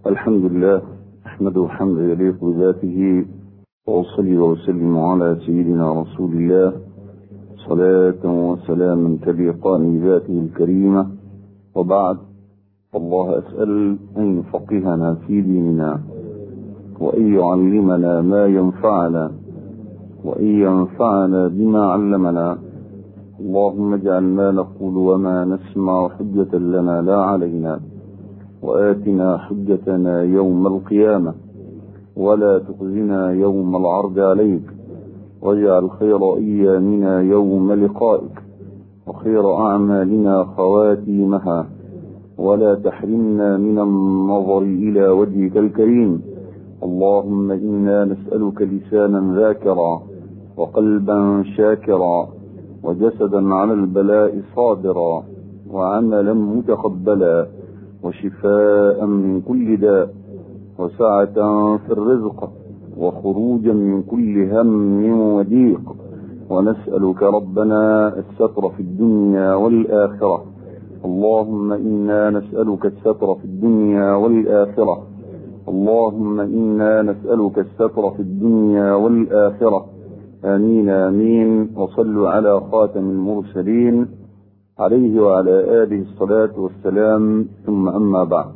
الحمد لله أحمده حمد يليق بذاته وأصلي وأسلم على سيدنا رسول الله صلاة وسلاما تليقان بذاته الكريمة وبعد الله أسأل أن يفقهنا في ديننا وأن يعلمنا ما ينفعنا وأن ينفعنا بما علمنا اللهم اجعل ما نقول وما نسمع حجة لنا لا علينا وآتنا حجتنا يوم القيامة ولا تخزنا يوم العرض عليك واجعل خير أيامنا يوم لقائك وخير أعمالنا خواتيمها ولا تحرمنا من النظر إلى وجهك الكريم اللهم إنا نسألك لسانا ذاكرا وقلبا شاكرا وجسدا على البلاء صابرا وعملا متقبلا وشفاء من كل داء وسعة في الرزق وخروجا من كل هم وضيق ونسألك ربنا الستر في الدنيا والآخرة اللهم إنا نسألك الستر في الدنيا والآخرة اللهم إنا نسألك الستر في الدنيا والآخرة آمين آمين وصلوا على خاتم المرسلين عليه وعلى آله الصلاة والسلام ثم أما بعد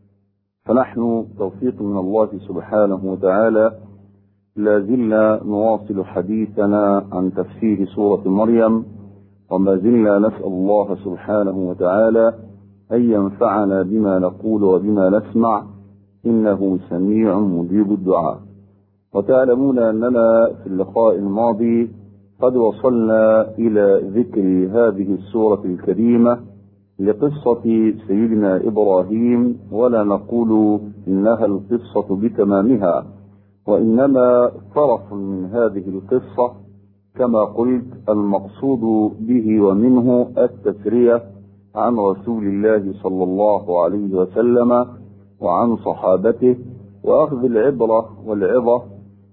فنحن توفيق من الله سبحانه وتعالى لا زلنا نواصل حديثنا عن تفسير سورة مريم وما زلنا نسأل الله سبحانه وتعالى أن ينفعنا بما نقول وبما نسمع إنه سميع مجيب الدعاء وتعلمون أننا في اللقاء الماضي قد وصلنا إلى ذكر هذه السورة الكريمة لقصة سيدنا إبراهيم ولا نقول إنها القصة بتمامها وإنما طرف من هذه القصة كما قلت المقصود به ومنه التسرية عن رسول الله صلى الله عليه وسلم وعن صحابته وأخذ العبرة والعظة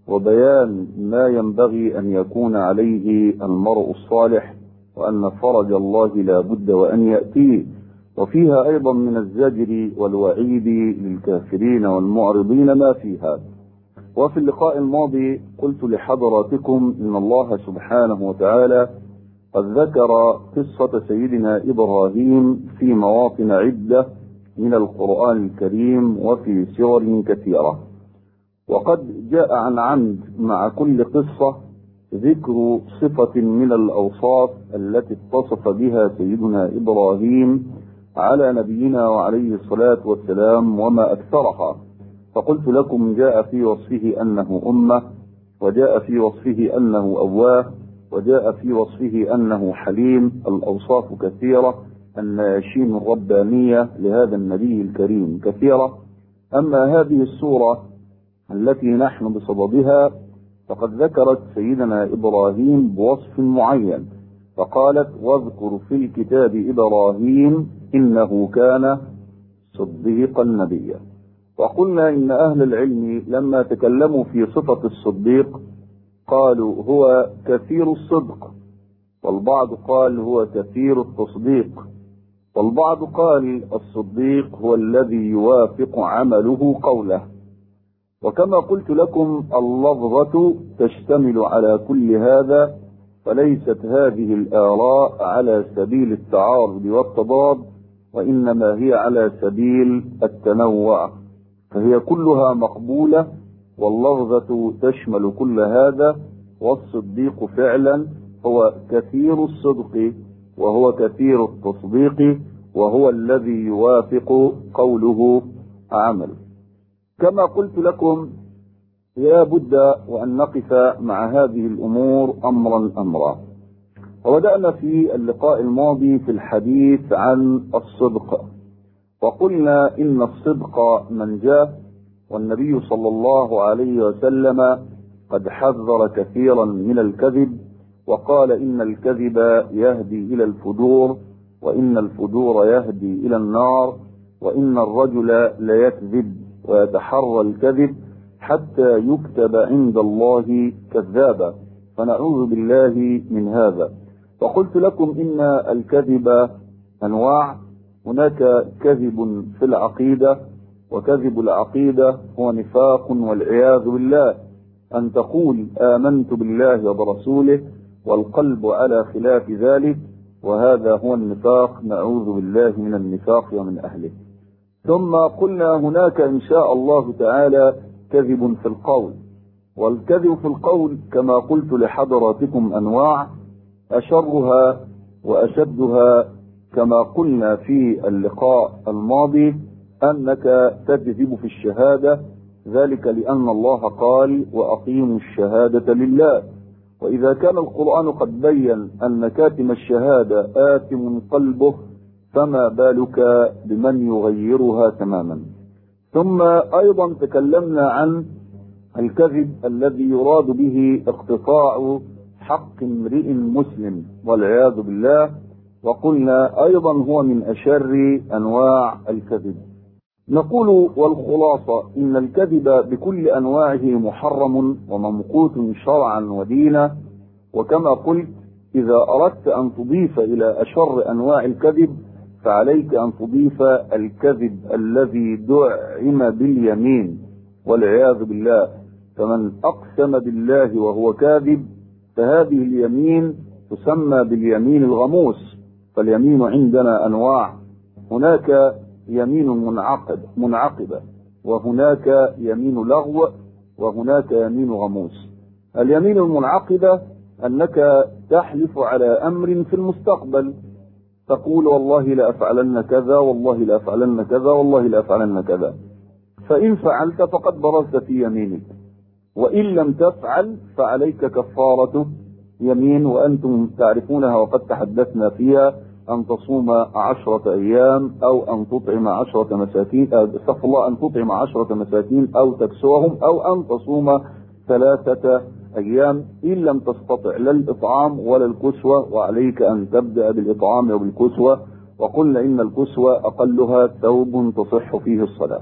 وبيان ما ينبغي أن يكون عليه المرء الصالح وأن فرج الله لا بد وأن يأتيه وفيها أيضا من الزجر والوعيد للكافرين والمعرضين ما فيها وفي اللقاء الماضي قلت لحضراتكم إن الله سبحانه وتعالى قد ذكر قصة سيدنا إبراهيم في مواطن عدة من القرآن الكريم وفي سور كثيرة وقد جاء عن عمد مع كل قصة ذكر صفة من الأوصاف التي اتصف بها سيدنا إبراهيم على نبينا وعليه الصلاة والسلام وما أكثرها فقلت لكم جاء في وصفه أنه أمة وجاء في وصفه أنه أواه وجاء في وصفه أنه حليم الأوصاف كثيرة الناشين الربانية لهذا النبي الكريم كثيرة أما هذه السورة التي نحن بصددها فقد ذكرت سيدنا إبراهيم بوصف معين فقالت واذكر في الكتاب إبراهيم إنه كان صديقا نبيا وقلنا إن أهل العلم لما تكلموا في صفة الصديق قالوا هو كثير الصدق والبعض قال هو كثير التصديق والبعض قال الصديق هو الذي يوافق عمله قوله وكما قلت لكم اللفظة تشتمل على كل هذا فليست هذه الآراء على سبيل التعارض والتضاد وإنما هي على سبيل التنوع فهي كلها مقبولة واللفظة تشمل كل هذا والصديق فعلا هو كثير الصدق وهو كثير التصديق وهو الذي يوافق قوله عمله كما قلت لكم لا بد وأن نقف مع هذه الأمور أمرا أمرا وبدأنا في اللقاء الماضي في الحديث عن الصدق وقلنا إن الصدق منجاه والنبي صلى الله عليه وسلم قد حذر كثيرا من الكذب وقال إن الكذب يهدي إلى الفجور وإن الفجور يهدي إلى النار وإن الرجل ليكذب ويتحرى الكذب حتى يكتب عند الله كذابا فنعوذ بالله من هذا وقلت لكم إن الكذب أنواع هناك كذب في العقيدة وكذب العقيدة هو نفاق والعياذ بالله أن تقول آمنت بالله وبرسوله والقلب على خلاف ذلك وهذا هو النفاق نعوذ بالله من النفاق ومن أهله ثم قلنا هناك إن شاء الله تعالى كذب في القول والكذب في القول كما قلت لحضراتكم أنواع أشرها وأشدها كما قلنا في اللقاء الماضي أنك تكذب في الشهادة ذلك لأن الله قال وأقيموا الشهادة لله وإذا كان القرآن قد بين أن كاتم الشهادة آثم قلبه فما بالك بمن يغيرها تماما ثم أيضا تكلمنا عن الكذب الذي يراد به اقتطاع حق امرئ مسلم والعياذ بالله وقلنا أيضا هو من أشر أنواع الكذب نقول والخلاصة إن الكذب بكل أنواعه محرم وممقوت شرعا ودينا وكما قلت إذا أردت أن تضيف إلى أشر أنواع الكذب فعليك أن تضيف الكذب الذي دعم باليمين والعياذ بالله فمن أقسم بالله وهو كاذب فهذه اليمين تسمى باليمين الغموس فاليمين عندنا أنواع هناك يمين منعقد منعقدة وهناك يمين لغو وهناك يمين غموس اليمين المنعقدة أنك تحلف على أمر في المستقبل تقول والله لا أفعلن كذا والله لا أفعلن كذا والله لا أفعلن كذا فإن فعلت فقد برزت في يمينك وإن لم تفعل فعليك كفارة يمين وأنتم تعرفونها وقد تحدثنا فيها أن تصوم عشرة أيام أو أن تطعم عشرة مساكين استغفر الله أن تطعم عشرة مساكين أو تكسوهم أو أن تصوم ثلاثة أيام إن لم تستطع لا الإطعام ولا الكسوة وعليك أن تبدأ بالإطعام وبالكسوة وقلنا إن الكسوة أقلها ثوب تصح فيه الصلاة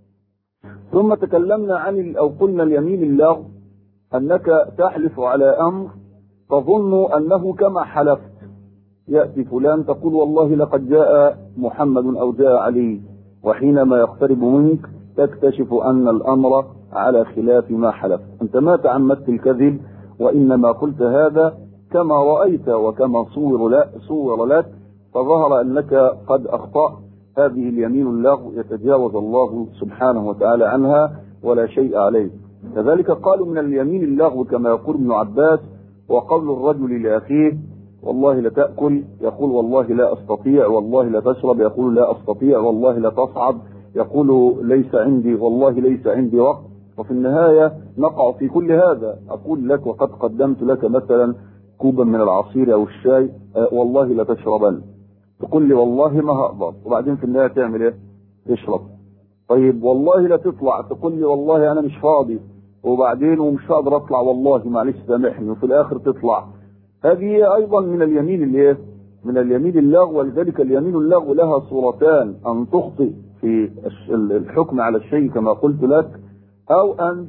ثم تكلمنا عن أو قلنا اليمين اللغو أنك تحلف على أمر تظن أنه كما حلفت يأتي فلان تقول والله لقد جاء محمد أو جاء علي وحينما يقترب منك تكتشف أن الأمر على خلاف ما حلف أنت ما تعمدت الكذب وإنما قلت هذا كما رأيت وكما صور, لا صور لك فظهر أنك قد أخطأت هذه اليمين اللغو يتجاوز الله سبحانه وتعالى عنها ولا شيء عليه كذلك قالوا من اليمين اللغو كما يقول ابن عباس وقول الرجل لأخيه والله لا تأكل يقول والله لا أستطيع والله لا تشرب يقول لا أستطيع والله لا تصعد يقول ليس عندي والله ليس عندي وقت وفي النهاية نقع في كل هذا أقول لك وقد قدمت لك مثلا كوبا من العصير أو الشاي أه والله لا تشربن تقول لي والله ما هقدر وبعدين في النهاية تعمل ايه تشرب طيب والله لا تطلع تقول لي والله أنا مش فاضي وبعدين ومش هقدر أطلع والله معلش سامحني وفي الآخر تطلع هذه أيضا من اليمين الايه من اليمين اللغو ولذلك اليمين اللغو لها صورتان أن تخطئ في الحكم على الشيء كما قلت لك أو أن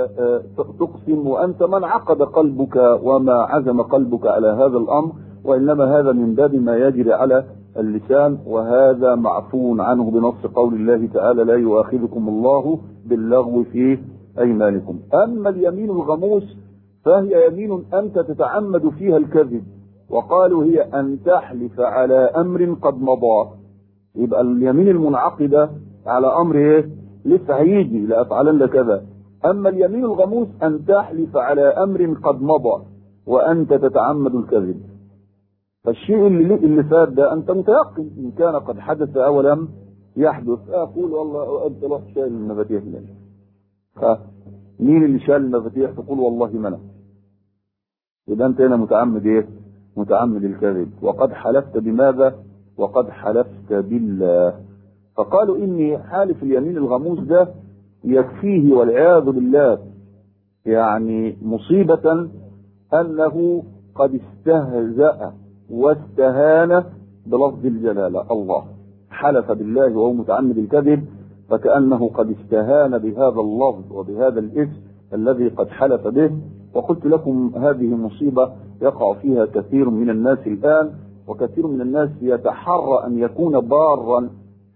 تقسم وأنت من عقد قلبك وما عزم قلبك على هذا الأمر وإنما هذا من باب ما يجري على اللسان وهذا معفو عنه بنص قول الله تعالى لا يؤاخذكم الله باللغو في أيمانكم أما اليمين الغموس فهي يمين أنت تتعمد فيها الكذب وقالوا هي أن تحلف على أمر قد مضى يبقى اليمين المنعقدة على أمر إيه؟ لسه هيجي لأفعلن كذا أما اليمين الغموس أن تحلف على أمر قد مضى وأنت تتعمد الكذب فالشيء اللي, اللي فات ده أنت متيقن إن كان قد حدث أو لم يحدث أقول والله أنت رحت شايل المفاتيح لنا مين اللي شال المفاتيح تقول والله ما أنا يبقى أنت هنا متعمد إيه؟ متعمد الكذب وقد حلفت بماذا؟ وقد حلفت بالله فقالوا إني حالف اليمين الغموس ده يكفيه والعياذ بالله يعني مصيبة أنه قد استهزأ واستهان بلفظ الجلالة الله حلف بالله وهو متعمد الكذب فكأنه قد استهان بهذا اللفظ وبهذا الاسم الذي قد حلف به وقلت لكم هذه مصيبة يقع فيها كثير من الناس الآن وكثير من الناس يتحرى أن يكون بارا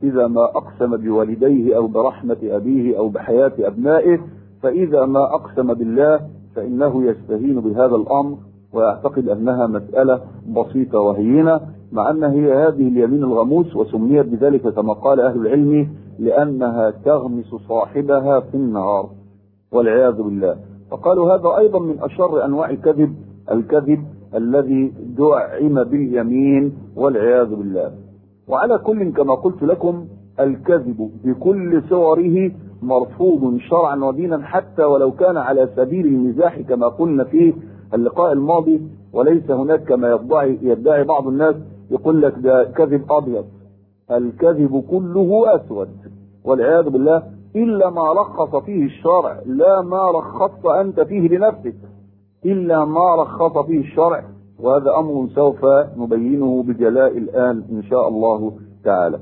إذا ما أقسم بوالديه أو برحمة أبيه أو بحياة أبنائه فإذا ما أقسم بالله فإنه يستهين بهذا الأمر ويعتقد أنها مسألة بسيطة وهينة مع أن هي هذه اليمين الغموس وسميت بذلك كما قال أهل العلم لأنها تغمس صاحبها في النار والعياذ بالله فقالوا هذا أيضا من أشر أنواع الكذب الكذب الذي دعم باليمين والعياذ بالله وعلى كل كما قلت لكم الكذب بكل صوره مرفوض شرعا ودينا حتى ولو كان على سبيل المزاح كما قلنا في اللقاء الماضي وليس هناك كما يدعي, يدعي بعض الناس يقول لك ده كذب ابيض الكذب كله اسود والعياذ بالله الا ما رخص فيه الشرع لا ما رخصت انت فيه لنفسك الا ما رخص فيه الشرع وهذا امر سوف نبينه بجلاء الان ان شاء الله تعالى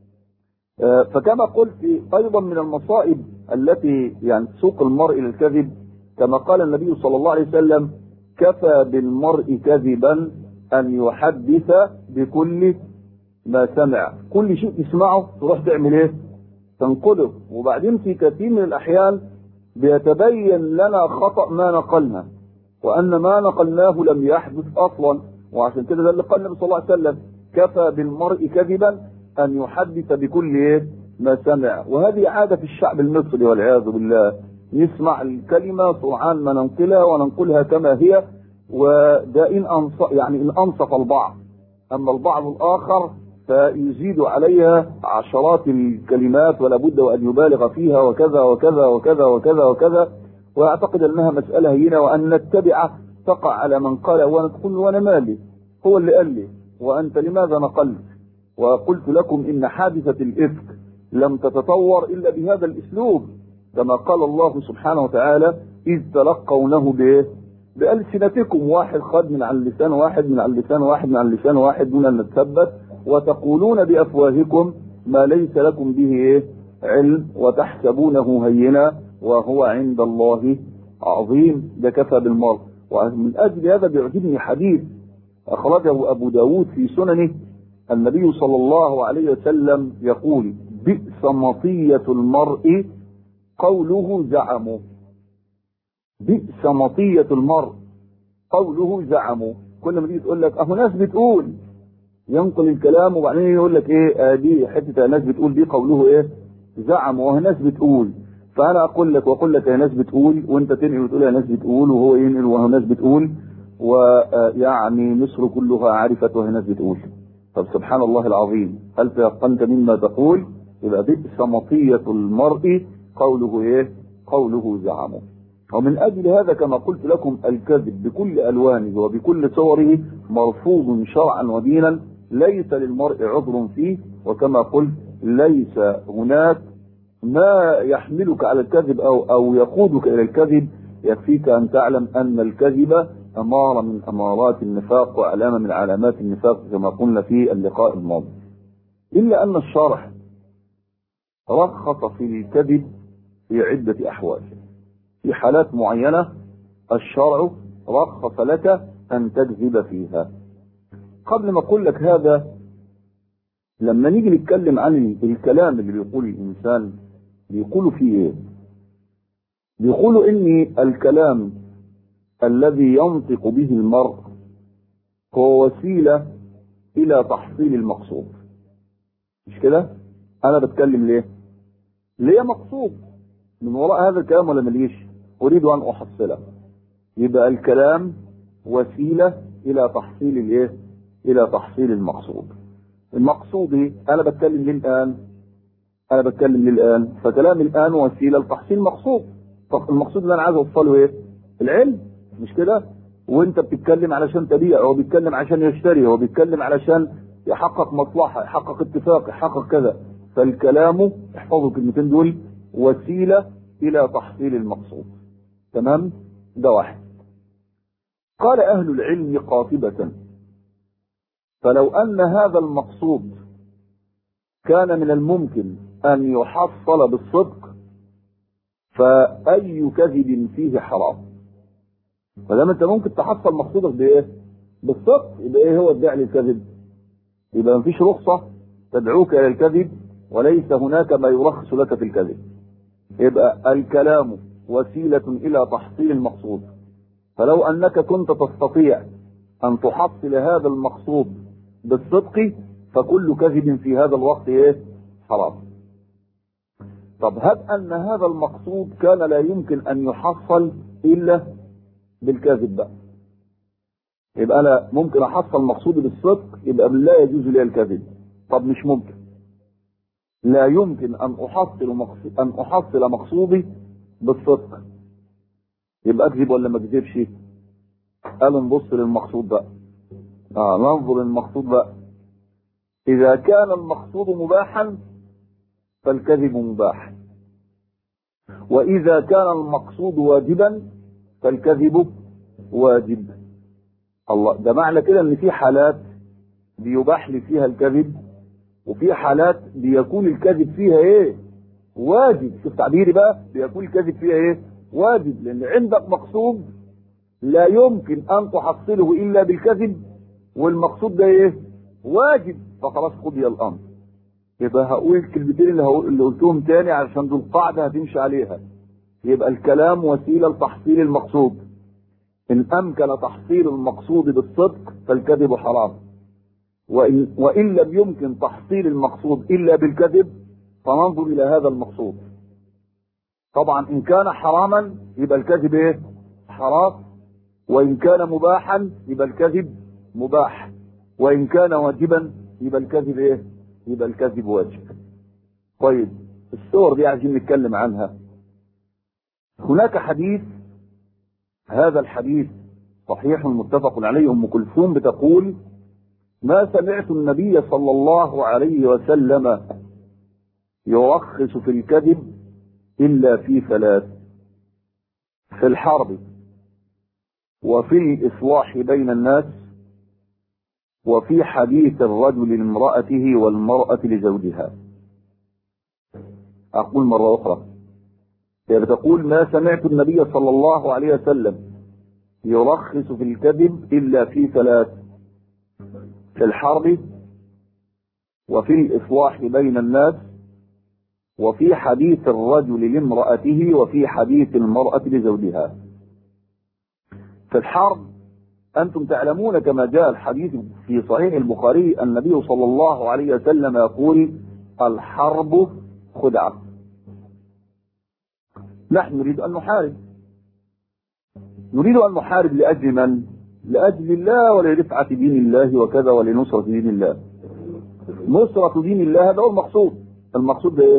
فكما قلت ايضا من المصائب التي يعني تسوق المرء الى الكذب كما قال النبي صلى الله عليه وسلم كفى بالمرء كذبا ان يحدث بكل ما سمع كل شيء تسمعه تروح تعمل ايه تنقله وبعدين في كثير من الاحيان بيتبين لنا خطأ ما نقلنا وان ما نقلناه لم يحدث اصلا وعشان كده ده اللي قال النبي صلى الله عليه وسلم كفى بالمرء كذبا ان يحدث بكل ايه ما سمع وهذه عادة الشعب المصري والعياذ بالله نسمع الكلمة سرعان ما ننقلها وننقلها كما هي وده إن أنصف يعني إن أنصف البعض أما البعض الآخر فيزيد عليها عشرات الكلمات ولا بد وأن يبالغ فيها وكذا وكذا وكذا وكذا وكذا ويعتقد أنها مسألة هينة وأن نتبع تقع على من قال وأنا تقول وأنا مالي هو اللي قال لي وأنت لماذا نقلت وقلت لكم إن حادثة الإفك لم تتطور إلا بهذا الأسلوب كما قال الله سبحانه وتعالى إذ تلقونه بإيه؟ بألسنتكم واحد خد من على اللسان واحد من على اللسان واحد من على اللسان واحد دون أن نتثبت وتقولون بأفواهكم ما ليس لكم به إيه؟ علم وتحسبونه هينا وهو عند الله عظيم ده كفى بالمرء ومن أجل هذا بيعجبني حديث أخرجه أبو داود في سننه النبي صلى الله عليه وسلم يقول بئس مطية المرء قوله زعموا بئس مطية المرء قوله زعموا كل ما تيجي تقول لك اهو ناس بتقول ينقل الكلام وبعدين يقول لك ايه آه دي حته ناس بتقول دي قوله ايه زعموا وهو ناس بتقول فانا اقول لك واقول لك يا ناس بتقول وانت تنقل وتقول يا ناس بتقول وهو ينقل وهو ناس بتقول ويعني مصر كلها عرفت وهي ناس بتقول طب سبحان الله العظيم هل تيقنت مما تقول يبقى بئس مطية المرء قوله ايه قوله زعمه ومن اجل هذا كما قلت لكم الكذب بكل الوانه وبكل صوره مرفوض شرعا ودينا ليس للمرء عذر فيه وكما قلت ليس هناك ما يحملك على الكذب او او يقودك الى الكذب يكفيك ان تعلم ان الكذب اماره من امارات النفاق وعلامه من علامات النفاق كما قلنا في اللقاء الماضي الا ان الشرع رخص في الكذب في عدة أحوال في حالات معينة الشرع رخص لك أن تكذب فيها قبل ما أقول لك هذا لما نيجي نتكلم عن الكلام اللي بيقول الإنسان بيقولوا فيه إيه بيقولوا إن الكلام الذي ينطق به المرء هو وسيلة إلى تحصيل المقصود مش كده؟ أنا بتكلم ليه؟ ليه مقصود من وراء هذا الكلام ولا مليش اريد ان احصله يبقى الكلام وسيلة الى تحصيل الايه الى تحصيل المقصود المقصود ايه انا بتكلم ليه الان انا بتكلم ليه الان فكلام الان وسيلة لتحصيل مقصود طب المقصود اللي انا عايز اوصله ايه العلم مش كده وانت بتتكلم علشان تبيع هو بيتكلم عشان يشتري هو بيتكلم علشان يحقق مصلحة يحقق اتفاق يحقق كذا فالكلام احفظوا الكلمتين دول وسيلة إلى تحصيل المقصود تمام ده واحد قال أهل العلم قاطبة فلو أن هذا المقصود كان من الممكن أن يحصل بالصدق فأي كذب فيه حرام فدام أنت ممكن تحصل مقصودك بإيه؟ بالصدق يبقى إيه هو الداعي للكذب؟ يبقى مفيش رخصة تدعوك إلى الكذب وليس هناك ما يرخص لك في الكذب يبقى الكلام وسيلة إلى تحصيل المقصود فلو أنك كنت تستطيع أن تحصل هذا المقصود بالصدق فكل كذب في هذا الوقت إيه؟ حرام طب هب أن هذا المقصود كان لا يمكن أن يحصل إلا بالكذب بقى يبقى أنا ممكن أحصل مقصودي بالصدق يبقى لا يجوز لي الكذب طب مش ممكن لا يمكن أن أحصل مقصود أن أحصل مقصودي بالصدق يبقى أكذب ولا ما أكذبش؟ قالوا نبص للمقصود بقى آه ننظر للمقصود بقى إذا كان المقصود مباحا فالكذب مباح وإذا كان المقصود واجبا فالكذب واجب الله ده معنى كده ان في حالات بيباح لي فيها الكذب وفي حالات بيكون الكذب فيها ايه واجب شوف تعبيري بقى بيكون الكذب فيها ايه واجب لان عندك مقصود لا يمكن ان تحصله الا بالكذب والمقصود ده ايه واجب فخلاص قضي الامر يبقى هقول الكلمتين اللي, هقول اللي قلتهم تاني عشان دول قاعده هتمشي عليها يبقى الكلام وسيله لتحصيل المقصود ان امكن تحصيل المقصود بالصدق فالكذب حرام وإن, وإن لم يمكن تحصيل المقصود إلا بالكذب فننظر إلى هذا المقصود طبعا إن كان حراما يبقى الكذب إيه؟ حرام وإن كان مباحا يبقى الكذب مباح وإن كان واجبا يبقى الكذب إيه؟ يبقى الكذب واجب طيب الصور دي عايزين نتكلم عنها هناك حديث هذا الحديث صحيح متفق عليه ام كلثوم بتقول ما سمعت النبي صلى الله عليه وسلم يرخص في الكذب الا في ثلاث في الحرب وفي الاصلاح بين الناس وفي حديث الرجل لامرأته والمرأة لزوجها أقول مرة أخرى يعني تقول ما سمعت النبي صلى الله عليه وسلم يرخص في الكذب إلا في ثلاث في الحرب وفي الإصلاح بين الناس وفي حديث الرجل لامرأته وفي حديث المرأة لزوجها في الحرب أنتم تعلمون كما جاء الحديث في صحيح البخاري النبي صلى الله عليه وسلم يقول الحرب خدعة نحن نريد أن نحارب نريد أن نحارب لأجل من؟ لأجل الله ولرفعة دين الله وكذا ولنصرة دين الله نصرة دين الله هذا هو المقصود المقصود ده ايه؟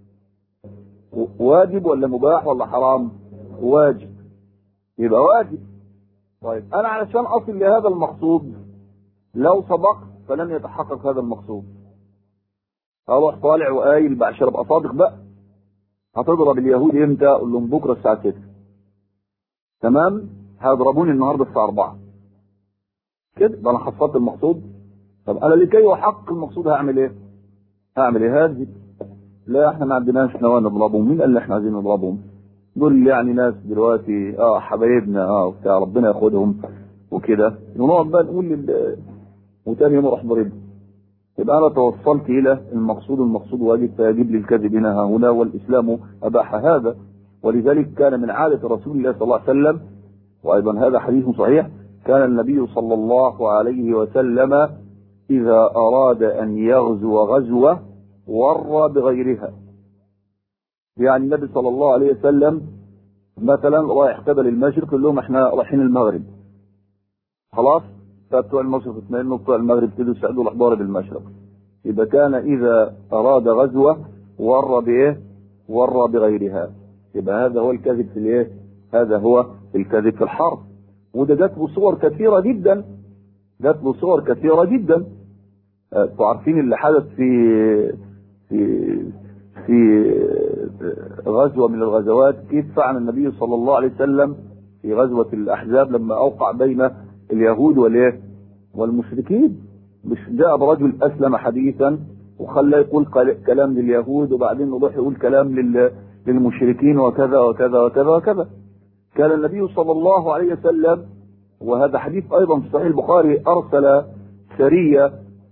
واجب ولا مباح ولا حرام؟ واجب يبقى واجب طيب انا علشان اصل لهذا المقصود لو سبقت فلن يتحقق هذا المقصود اروح طالع وقايل بقى عشان ابقى صادق بقى هتضرب اليهود امتى؟ اقول لهم بكره الساعه 6 تمام؟ هيضربوني النهارده الساعه 4 كده ده انا حصلت المقصود طب انا لكي احقق المقصود هعمل ايه؟ هعمل ايه؟ هذه لا احنا ما عندناش نواه نضربهم مين قال احنا عايزين نضربهم؟ دول يعني ناس دلوقتي اه حبايبنا اه وبتاع ربنا ياخدهم وكده ونقعد بقى نقول لل... وتاني يوم اروح ضرب يبقى انا توصلت الى المقصود المقصود واجب فيجب لي الكذب هنا هنا والاسلام اباح هذا ولذلك كان من عاده رسول الله صلى الله عليه وسلم وايضا هذا حديث صحيح كان النبي صلى الله عليه وسلم اذا اراد ان يغزو غزوه ور بغيرها يعني النبي صلى الله عليه وسلم مثلا رايح قبل المشرق يقول لهم احنا رايحين المغرب خلاص فبتوع المشرق اثنين وبتوع المغرب ابتدوا يساعدوا الاحبار بالمشرق يبقى كان اذا اراد غزوه ور بايه؟ ور بغيرها يبقى هذا هو الكذب في الايه؟ هذا هو الكذب في الحرب وده جات له صور كثيره جدا جات له صور كثيره جدا انتوا عارفين اللي حدث في في في غزوة من الغزوات كيف فعل النبي صلى الله عليه وسلم في غزوة الأحزاب لما أوقع بين اليهود والإيه؟ والمشركين مش جاء برجل أسلم حديثا وخلى يقول كلام لليهود وبعدين يروح يقول كلام لل للمشركين وكذا وكذا وكذا وكذا كان النبي صلى الله عليه وسلم وهذا حديث أيضا في صحيح البخاري أرسل سرية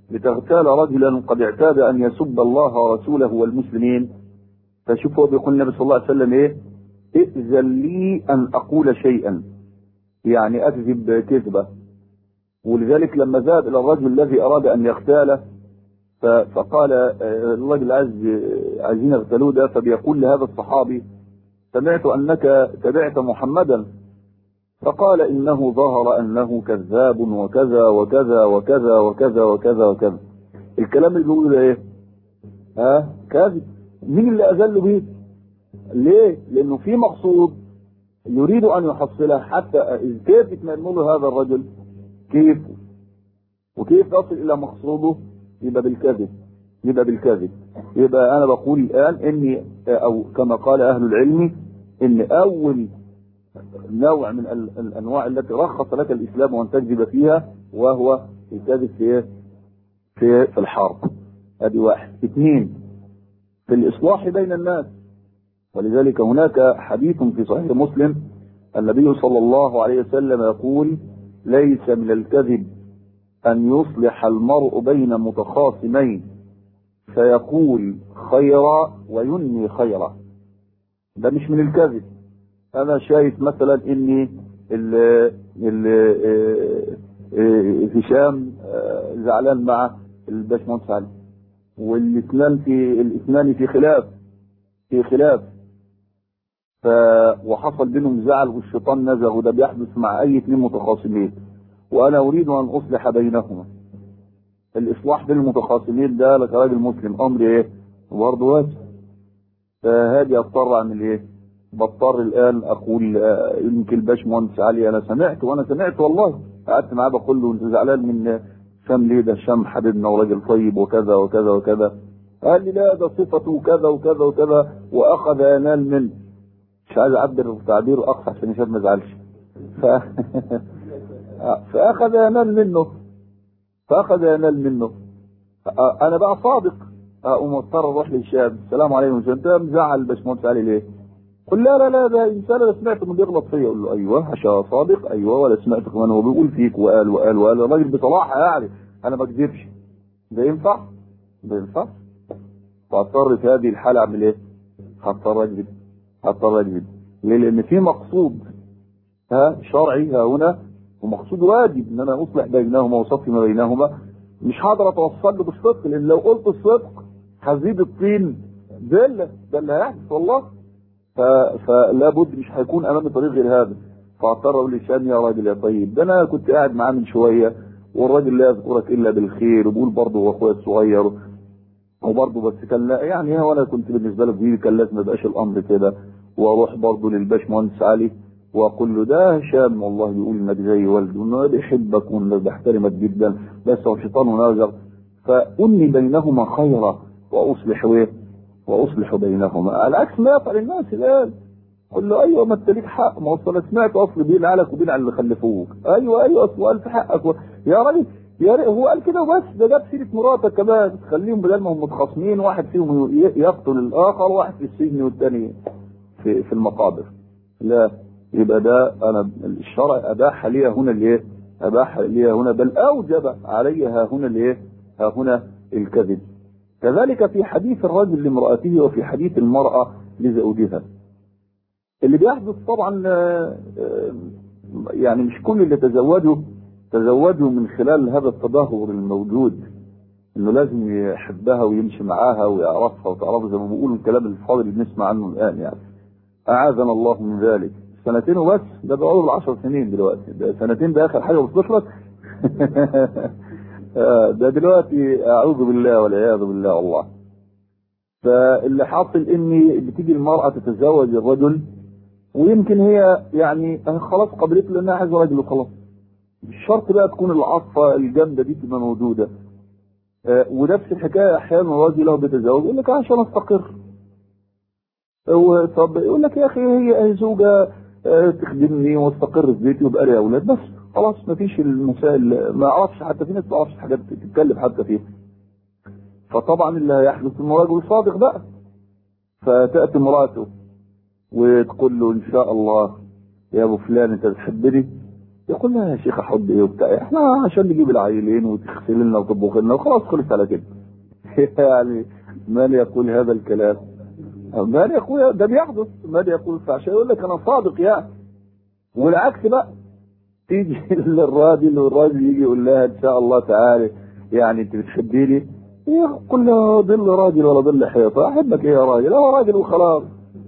لتغتال رجلا قد اعتاد ان يسب الله ورسوله والمسلمين فشوف هو بيقول النبي صلى الله عليه وسلم ايه ائذن لي ان اقول شيئا يعني اكذب كذبه ولذلك لما ذهب الى الرجل الذي اراد ان يغتاله فقال الرجل عايز عايزين يغتالوه ده فبيقول لهذا الصحابي سمعت انك تبعت محمدا فقال انه ظهر انه كذاب وكذا وكذا وكذا وكذا وكذا وكذا الكلام اللي بيقوله ده ايه؟ ها كاذب مين اللي اذل به؟ ليه؟ لانه في مقصود يريد ان يحصله حتى كيف يتمنى له هذا الرجل؟ كيف؟ وكيف يصل الى مقصوده؟ يبقى بالكذب يبقى بالكذب يبقى انا بقول الان اني او كما قال اهل العلم ان اول نوع من الانواع التي رخص لك الاسلام وان تكذب فيها وهو الكذب في في في الحرب ادي واحد اثنين في الاصلاح بين الناس ولذلك هناك حديث في صحيح مسلم النبي صلى الله عليه وسلم يقول ليس من الكذب أن يصلح المرء بين متخاصمين فيقول خيرا وينمي خيرا ده مش من الكذب أنا شايف مثلا إني ال ال هشام زعلان مع الباشمهندس علي والاثنان في الاثنان في خلاف في خلاف ف وحصل بينهم زعل والشيطان نزغ وده بيحدث مع اي اثنين متخاصمين وانا اريد ان اصلح بينهما الاصلاح بين المتخاصمين ده لك راجل مسلم امر ايه برضه واجب فهاجي اضطر اعمل ايه بضطر الان اقول يمكن الباشمهندس علي انا سمعت وانا سمعت والله قعدت معاه بقول له انت زعلان من شام ليه ده شام حبيبنا وراجل طيب وكذا وكذا وكذا قال لي لا ده صفته كذا وكذا وكذا واخذ ينال منه مش عايز اعبر تعبير اقصى عشان هشام ما يزعلش ف... فاخذ ينال منه فاخذ ينال منه انا بقى صادق اقوم اضطر اروح للشاب السلام عليكم انت مزعل الباشمهندس علي ليه؟ قل لا لا لا ده انسان انا سمعت انه بيغلط فيا اقول له ايوه عشان صادق ايوه ولا سمعت كمان هو بيقول فيك وقال وقال وقال الراجل بصراحه يعني انا ما اكذبش ده ينفع؟ ده ينفع؟ فاضطر في هذه الحاله اعمل ايه؟ هضطر اكذب هضطر اكذب ليه؟ لان في مقصود ها شرعي ها هنا ومقصود واجب ان انا اصلح بينهما واصفي ما بينهما مش هقدر اتوصل له بالصدق لان لو قلت الصدق هزيد الطين ذله ده اللي هيحدث والله ف... فلا بد مش هيكون امامي طريق غير هذا فاضطر اقول لشان يا راجل يا طيب ده انا كنت قاعد معاه من شويه والراجل لا يذكرك الا بالخير وبيقول برضه هو اخويا الصغير وبرضه بس كان لا يعني هو انا كنت بالنسبه له كبير كان لازم ما يبقاش الامر كده واروح برضه للباش مهندس علي واقول له ده هشام والله بيقول انك زي والده انه بيحبك وانه بيحترمك جدا بس هو شيطان ونازغ فاني بينهما خيرا واصلح ايه؟ واصلح بينهما على عكس ما يفعل الناس الان قل له ايوه ما انت ليك حق ما اصل سمعت اصل بين عليك وبين على اللي خلفوك ايوه ايوه اصل قال في حقك و... يا راجل يا ريت هو قال كده وبس ده جاب سيره مراتك كمان تخليهم بدل ما هم متخاصمين واحد فيهم يقتل الاخر واحد في السجن والثاني في في المقابر لا يبقى ده انا الشرع اباح لي هنا الايه؟ اباح لي هنا بل اوجب علي ها هنا الايه؟ ها هنا الكذب. كذلك في حديث الرجل لامرأته وفي حديث المرأة لزوجها. اللي بيحدث طبعا يعني مش كل اللي تزوجوا تزوجوا من خلال هذا التدهور الموجود انه لازم يحبها ويمشي معاها ويعرفها وتعرفها زي ما بيقولوا الكلام الفاضل اللي بنسمع عنه الان يعني. اعاذنا الله من ذلك. سنتين وبس ده بقول العشر سنين دلوقتي ده سنتين ده اخر حاجه وصلت لك ده دلوقتي اعوذ بالله والعياذ بالله والله فاللي حاصل اني بتيجي المراه تتزوج الرجل ويمكن هي يعني خلاص قبلت له انها عايزه راجل وخلاص مش شرط بقى تكون العاطفه الجامده دي تبقى موجوده ونفس الحكايه احيانا الراجل له بيتزوج يقول لك عشان استقر طب يقول لك يا اخي هي زوجه تخدمني واستقر في بيتي ويبقى لي اولاد بس خلاص ما فيش المسائل ما اعرفش حتى في ناس ما اعرفش حاجات تتكلم حتى فيها فطبعا اللي هيحدث انه رجل صادق بقى فتاتي امراته وتقول له ان شاء الله يا ابو فلان انت بتحبني يقول لها يا شيخ احب ايه وبتاع احنا عشان نجيب العيلين وتغسل لنا وتطبخ لنا وخلاص خلص على كده يعني من يقول هذا الكلام من يقول ده بيحدث من يقول فعشان يقول لك انا صادق يعني والعكس بقى تيجي للراجل والراجل يجي يقول لها ان شاء الله تعالى يعني انت بتحبيني يقول لها ظل راجل ولا ظل حيطه احبك ايه يا راجل هو راجل وخلاص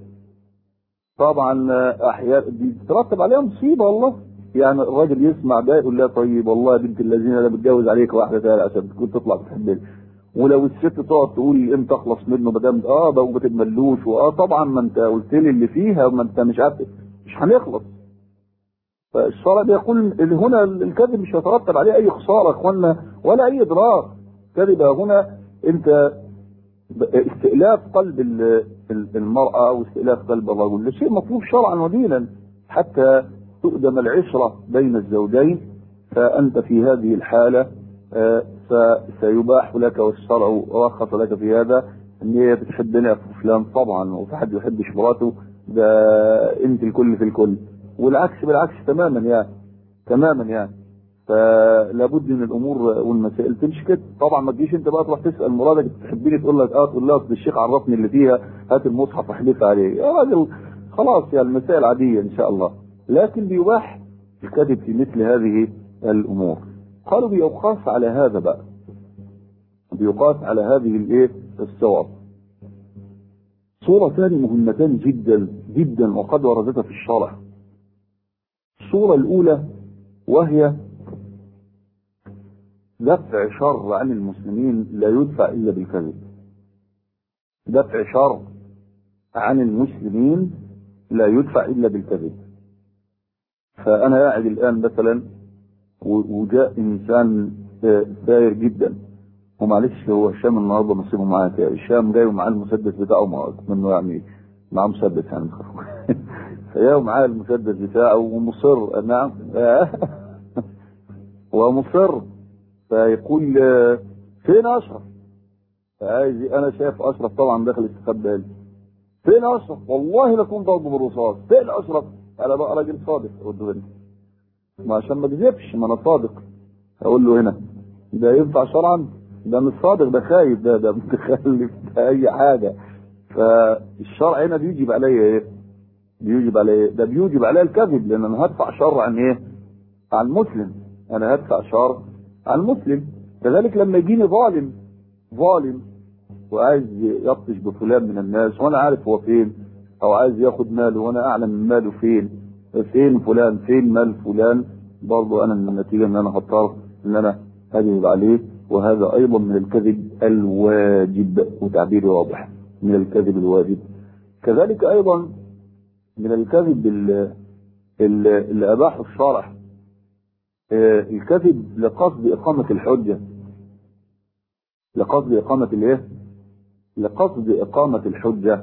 طبعا احيانا دي تترتب عليها مصيبه والله يعني الراجل يسمع ده يقول لها طيب والله يا بنت الذين انا بتجوز عليك واحده ثانيه عشان تكون تطلع تحبني ولو الست تقعد تقول امتى اخلص منه ما دام اه ده وما تتملوش واه طبعا ما انت قلت لي اللي فيها ما انت مش عارف مش هنخلص فالشرع بيقول هنا الكذب مش هيترتب عليه اي خساره يا اخوانا ولا اي اضرار كذب هنا انت استئلاف قلب المرأة او استئلاف قلب الرجل ده شيء مطلوب شرعا ودينا حتى تؤدم العشرة بين الزوجين فأنت في هذه الحالة فسيباح لك والشرع رخص لك في هذا ان هي بتحبني يا فلان طبعا وفي حد يحبش مراته ده انت الكل في الكل والعكس بالعكس تماما يعني تماما يعني فلابد من الامور والمسائل تمشي كده طبعا ما تجيش انت بقى تروح تسال مرادك تحبني تقول لك اه تقول لها اصل الشيخ عرفني اللي فيها هات المصحف احلف عليه يا راجل خلاص يعني المسائل عاديه ان شاء الله لكن بيباح الكذب في مثل هذه الامور قالوا بيقاس على هذا بقى بيقاس على هذه الايه الصور صورتان مهمتان جدا جدا وقد وردتا في الشرع الصورة الأولى وهي دفع شر عن المسلمين لا يدفع إلا بالكذب دفع شر عن المسلمين لا يدفع إلا بالكذب فأنا قاعد الآن مثلا وجاء إنسان ساير جدا ومعلش هو هشام النهارده نصيبه معاه هشام جاي ومعاه المسدس بتاعه منه يعني معاه مسدس يعني فجاء معاه المسدس بتاعه ومصر نعم ومصر فيقول فين اشرف؟ عايز انا شايف اشرف طبعا داخل استخبى فين اشرف؟ والله لكون ضربه بالرصاص فين اشرف؟ انا بقى راجل صادق رد هنا ما عشان ما اكذبش ما انا صادق اقول له هنا ده ينفع شرعا؟ ده مش صادق ده خايف ده ده متخلف ده اي حاجه فالشرع هنا بيجب عليا ايه؟ بيوجب عليه ده بيوجب عليه الكذب لان انا هدفع شر عن ايه عن مسلم انا هدفع شر عن مسلم كذلك لما يجيني ظالم ظالم وعايز يبطش بفلان من الناس وانا عارف هو فين او عايز ياخد ماله وانا اعلم من ماله فين فين فلان فين مال فلان برضه انا من النتيجه ان انا هضطر ان انا اكذب عليه وهذا ايضا من الكذب الواجب وتعبيري واضح من الكذب الواجب كذلك ايضا من الكذب اللي اباحه الشرع الكذب لقصد اقامه الحجه لقصد اقامه الايه لقصد اقامه الحجه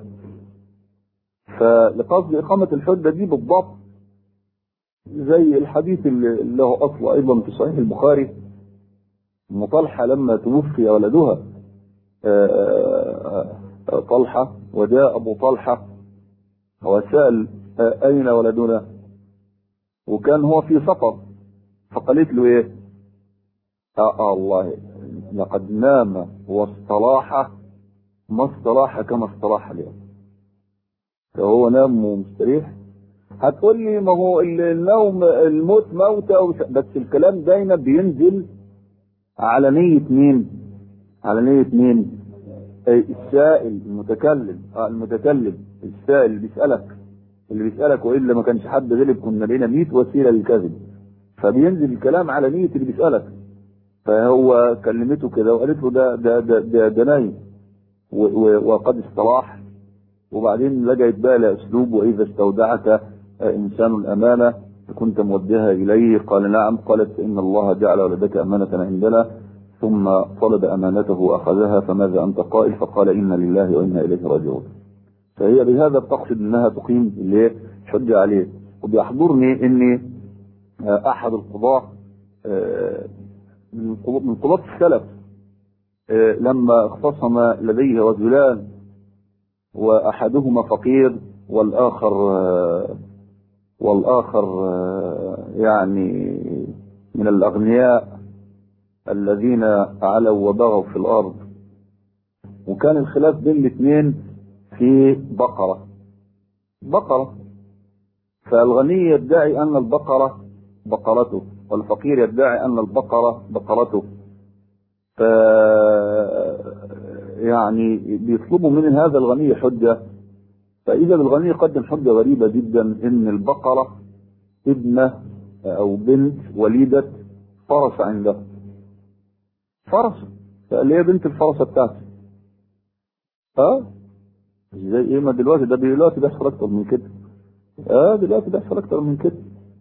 فلقصد اقامه الحجه دي بالضبط زي الحديث اللي له اصل ايضا في صحيح البخاري ام طلحه لما توفي ولدها طلحه وجاء ابو طلحه وسأل أين ولدنا وكان هو في سفر فقالت له إيه آه الله لقد نام واستراح ما استراح كما استراح اليوم فهو نام ومستريح هتقول لي ما هو النوم الموت موتة بس الكلام دايما بينزل على نية مين؟ على نية مين؟ السائل المتكلم آه المتكلم السائل اللي بيسألك اللي بيسألك وإلا ما كانش حد غلب كنا لقينا 100 وسيلة للكذب فبينزل الكلام على نية اللي بيسألك فهو كلمته كده وقالت له ده ده ده ده, ده نايم وقد استراح وبعدين لجأت بقى لأسلوب وإذا استودعك إنسان الأمانة كنت مودها إليه قال نعم قالت إن الله جعل ولدك أمانة عندنا ثم طلب أمانته وأخذها فماذا أنت قائل فقال إنا لله وإنا إليه راجعون فهي بهذا بتقصد أنها تقيم اللي حجة عليه وبيحضرني أني أحد القضاة من قضاة السلف لما اختصم لديه رجلان وأحدهما فقير والآخر والآخر يعني من الأغنياء الذين علوا وبغوا في الأرض وكان الخلاف بين الاثنين في بقرة بقرة فالغني يدعي أن البقرة بقرته والفقير يدعي أن البقرة بقرته ف يعني بيطلبوا من هذا الغني حجة فإذا الغني قدم حجة غريبة جدا إن البقرة ابنة أو بنت وليدة فرس عنده فرس فقال هي بنت الفرسة بتاعتي اه زي ايه ما دلوقتي ده دلوقتي بيحصل اكتر من كده اه دلوقتي بيحصل اكتر من كده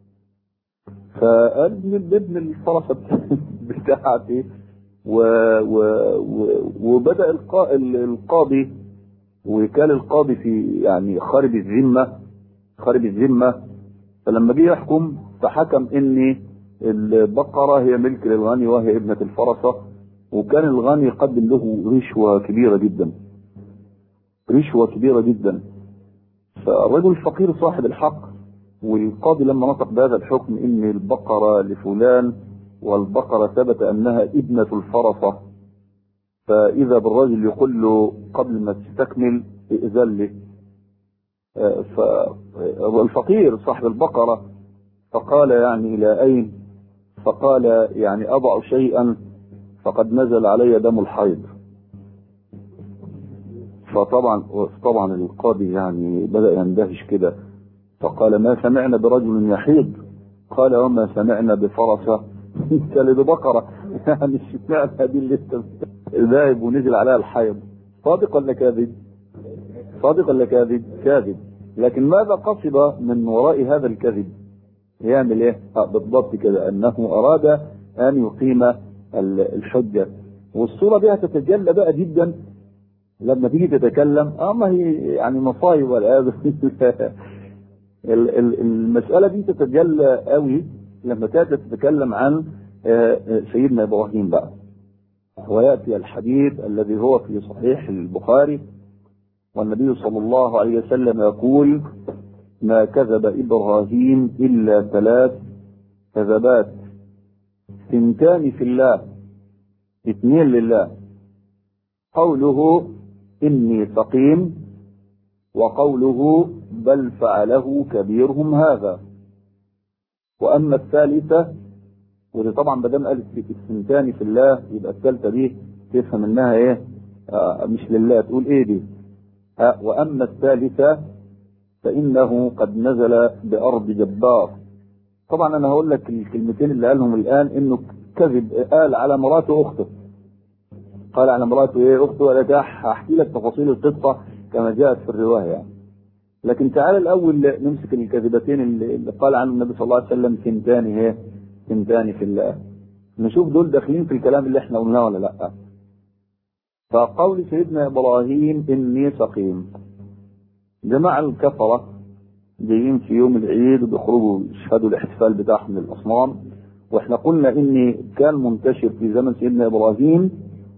فقال ابن ابن الفرسة بتاعتي و و و وبدأ القا... القاضي وكان القاضي في يعني خارج الذمة خارج الذمة فلما جه يحكم فحكم ان البقرة هي ملك للغني وهي ابنة الفرسة وكان الغني يقدم له رشوة كبيرة جدا رشوة كبيرة جدا فالرجل الفقير صاحب الحق والقاضي لما نطق بهذا الحكم ان البقرة لفلان والبقرة ثبت انها ابنة الفرسة فاذا بالرجل يقول له قبل ما تستكمل ائذن لي فالفقير صاحب البقرة فقال يعني الى اين فقال يعني اضع شيئا فقد نزل علي دم الحيض فطبعا طبعا القاضي يعني بدأ يندهش كده فقال ما سمعنا برجل يحيض قال وما سمعنا بفرسة تلد بقرة يعني سمعنا دي اللي انت ذاهب ونزل عليها الحيض صادق ولا كاذب؟ صادق ولا كاذب؟ كاذب لكن ماذا قصد من وراء هذا الكذب؟ يعمل ايه؟ آه بالضبط كده انه اراد ان يقيم الحجة والصورة دي هتتجلى بقى جدا لما تيجي تتكلم اه ما هي يعني مصايب والعياذ المسألة دي تتجلى قوي لما كانت تتكلم عن سيدنا ابراهيم بقى وياتي الحديث الذي هو في صحيح البخاري والنبي صلى الله عليه وسلم يقول ما كذب ابراهيم الا ثلاث كذبات ثنتان في الله اثنين لله قوله إني سقيم وقوله بل فعله كبيرهم هذا وأما الثالثة ودي طبعا ما دام قالت الثنتان في الله يبقى الثالثة دي تفهم انها ايه آه مش لله تقول ايه دي آه وأما الثالثة فإنه قد نزل بأرض جبار طبعا انا هقول لك الكلمتين اللي قالهم الان انه كذب قال على مراته اخته قال على مراته ايه اخته ولا هحكي لك تفاصيل القصه كما جاءت في الروايه يعني. لكن تعال الاول نمسك الكذبتين اللي قال عنه النبي صلى الله عليه وسلم ثنتان ايه ثنتان في الله نشوف دول داخلين في الكلام اللي احنا قلناه ولا لا فقول سيدنا ابراهيم اني سقيم جماعه الكفره جايين في يوم العيد وبيخرجوا يشهدوا الاحتفال بتاعهم للاصنام واحنا قلنا ان كان منتشر في زمن سيدنا ابراهيم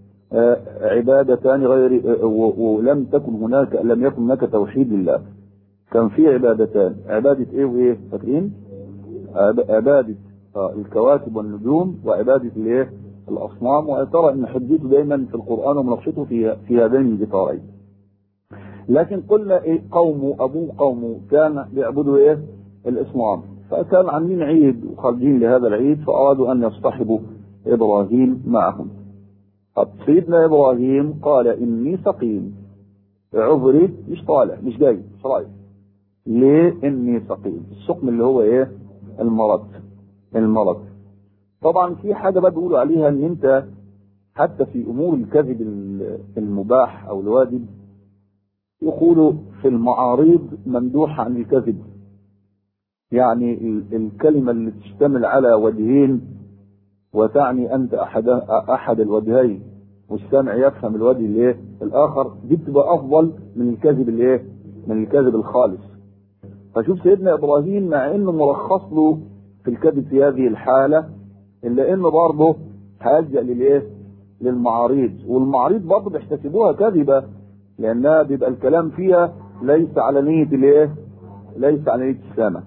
عبادتان غير ولم تكن هناك لم يكن هناك توحيد لله كان في عبادتان عبادة ايه وايه فاكرين عبادة الكواكب والنجوم وعبادة الايه الاصنام وترى ان حديثه دايما في القرآن ومناقشته في في هذين الاطارين لكن قلنا ايه قومه ابوه قومه كان بيعبدوا ايه الاصنام فكان عاملين عيد وخارجين لهذا العيد فارادوا ان يصطحبوا ابراهيم معهم طب سيدنا ابراهيم قال اني سقيم عذري مش طالع مش جاي مش رايح ليه اني سقيم السقم اللي هو ايه المرض المرض طبعا في حاجه بقى بيقولوا عليها ان انت حتى في امور الكذب المباح او الواجب يقولوا في المعاريض ممدوح عن الكذب يعني الكلمة اللي تشتمل على وجهين وتعني أنت أحد أحد الوجهين والسامع يفهم الوجه الايه الآخر دي بتبقى أفضل من الكذب الايه من الكذب الخالص فشوف سيدنا إبراهيم مع إنه مرخص له في الكذب في هذه الحالة إلا إنه برضه هيلجأ للإيه للمعاريض والمعاريض برضه بيحتسبوها كذبة لأنها بيبقى الكلام فيها ليس على نية الإيه ليس على نية السامع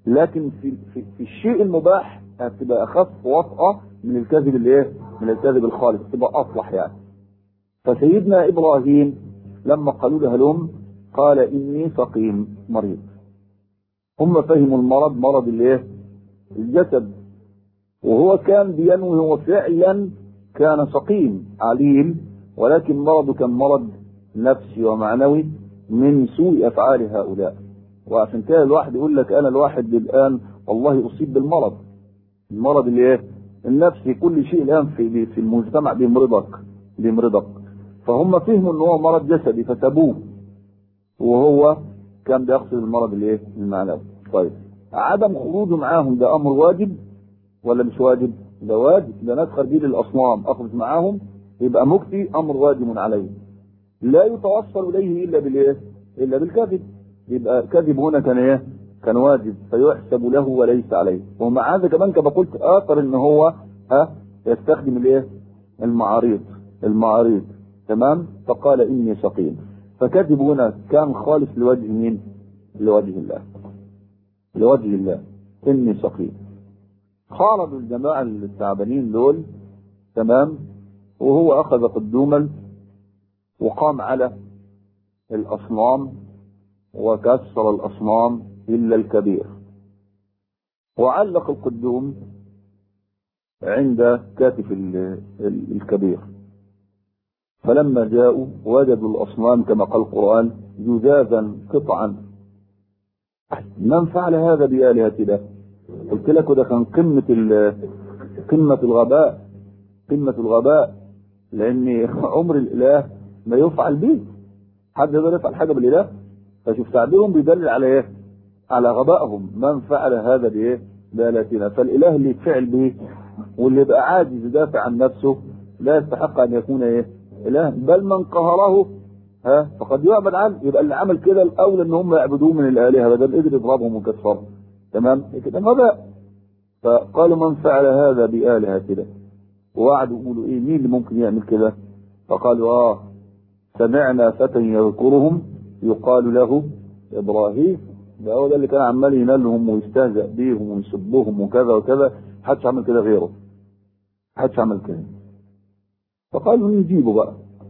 لكن في, في, في الشيء المباح هتبقى اخف وطأة من الكذب الايه من الكذب الخالص تبقى اصلح يعني فسيدنا ابراهيم لما قالوا له هلم قال اني سقيم مريض هم فهموا المرض مرض الايه الجسد وهو كان بينوي هو فعلا كان سقيم عليل ولكن مرضه كان مرض نفسي ومعنوي من سوء افعال هؤلاء وعشان كده الواحد يقول لك انا الواحد الان والله اصيب بالمرض المرض اللي ايه النفسي كل شيء الان في في المجتمع بيمرضك بيمرضك فهم فهموا ان هو مرض جسدي فسابوه وهو كان بيقصد المرض الايه المعنوي طيب عدم خروجه معاهم ده امر واجب ولا مش واجب ده واجب ده ندخل بيه للاصنام اخرج معاهم يبقى مكتي امر واجب عليه لا يتوصل اليه الا بالايه الا بالكذب يبقى كذب هنا كان ايه كان واجب فيحسب له وليس عليه ومع هذا كمان كما قلت اثر ان هو ها يستخدم الايه المعاريض المعاريض تمام فقال اني سقيم فكذب هنا كان خالص لوجه مين لوجه الله لوجه الله اني سقيم خالد الجماعة التعبانين دول تمام وهو اخذ قدوما وقام على الاصنام وكسر الاصنام الا الكبير وعلق القدوم عند كاتف الكبير فلما جاءوا وجدوا الاصنام كما قال القران جذاذا قطعا من فعل هذا بآلهتنا قلت لك ده كان قمة قمة الغباء قمة الغباء لأن عمر الإله ما يفعل به حد يقدر يفعل حاجة بالإله فشوف تعبيرهم بيدلل على إيه؟ على غبائهم من فعل هذا بإيه؟ بآلهتنا فالإله اللي يتفعل به واللي يبقى عاجز يدافع عن نفسه لا يستحق أن يكون إيه؟ إله بل من قهره ها فقد يعبد عنه يبقى اللي عمل كده الاولى ان هم يعبدوه من الالهه بدل قدر يضربهم وكسرهم تمام كده غباء فقالوا من فعل هذا بالهتنا وقعدوا يقولوا ايه مين اللي ممكن يعمل كده فقالوا اه سمعنا فتى يذكرهم يقال له ابراهيم ده هو ده اللي كان عمال ينالهم ويستهزأ بيهم ويسبهم وكذا وكذا محدش عمل كده غيره محدش عمل كده فقالوا نجيبه بقى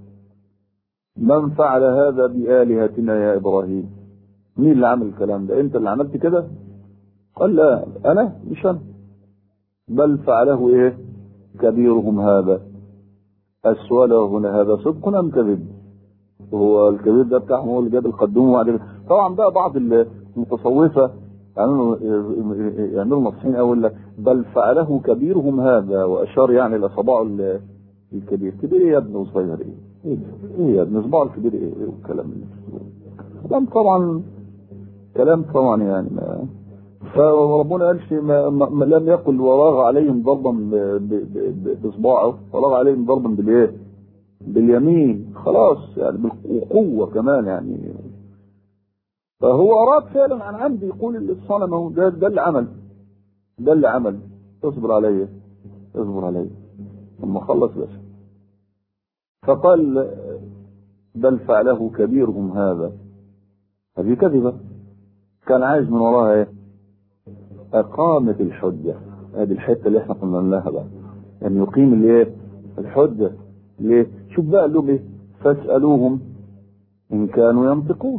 من فعل هذا بآلهتنا يا إبراهيم مين اللي عمل الكلام ده انت اللي عملت كده قال لا انا مش انا بل فعله ايه كبيرهم هذا أسوله هنا هذا صدق ام كذب هو الكبير ده بتاعهم هو اللي جاب القدوم وبعد طبعا بقى بعض المتصوفه يعملوا يعملوا نصحين اقول لك بل فعله كبيرهم هذا واشار يعني الى صباعه الكبير كبير ايه يا ابني وصغير ايه ايه يا ابن صباع الكبير ايه والكلام اللي كلام طبعا كلام طبعا يعني ما فربنا قال شيء ما, ما, ما لم يقل وراغ عليهم ضربا بصباعه وراغ عليهم ضربا بالايه؟ باليمين خلاص يعني بالقوه كمان يعني فهو اراد فعلا عن عمد يقول الصنم اهو ده, ده اللي عمل ده اللي عمل اصبر عليا اصبر عليا ثم خلص بس فقال بل فعله كبيرهم هذا هذه كذبة كان عايز من وراها ايه اقامة الحجة هذه الحتة اللي احنا قلنا لها بقى ان يعني يقيم الايه الحجة ليه شوف بقى قال لهم ايه فاسألوهم ان كانوا ينطقون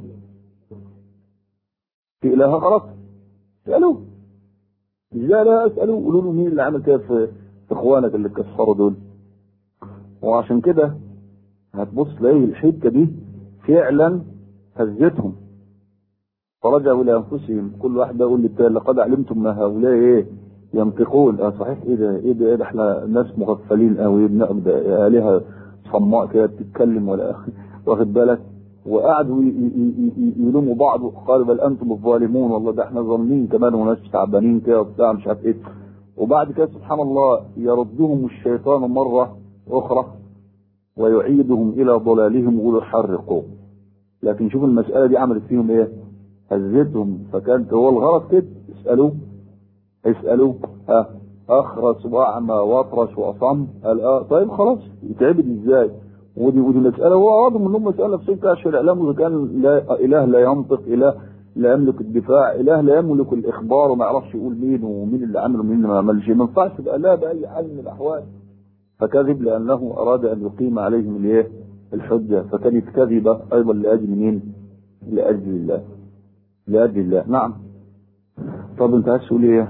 في اله غلط اسألوه ازاي لا اسألوه قولوا له مين اللي عمل كده في اخوانك اللي كسروا دول وعشان كده هتبص تلاقي الحته دي فعلا هزتهم فرجعوا الى انفسهم كل واحد يقول للتاني لقد علمتم ما هؤلاء ايه ينطقون اه صحيح ايه ده ايه ده ايه ده احنا ناس مغفلين قوي بنقعد الهه صماء كده بتتكلم ولا واخد بالك وقعدوا يلوموا بعض وقالوا بل انتم الظالمون والله ده احنا ظالمين كمان وناس تعبانين كده وبتاع مش عارف ايه وبعد كده سبحان الله يردهم الشيطان مره اخرى ويعيدهم الى ضلالهم ويحرقوا لكن شوف المسألة دي عملت فيهم ايه هزتهم فكانت هو الغرض كده اسألوه اسألوه ها اخرس واعمى واطرش واصم قال اه طيب خلاص يتعبد ازاي ودي ودي مسألة هو واضح انهم مسألة في سكة عشان الاعلام اذا كان لا اله لا ينطق اله لا يملك الدفاع اله لا يملك الاخبار وما يعرفش يقول مين ومين اللي عمل ومين اللي ما عملش ما ينفعش تبقى لا باي حال من الاحوال فكذب لانه اراد ان يقيم عليهم الايه الحجه فكانت كذبه ايضا لاجل مين لاجل الله لاجل الله نعم طب انت عايز تقول ايه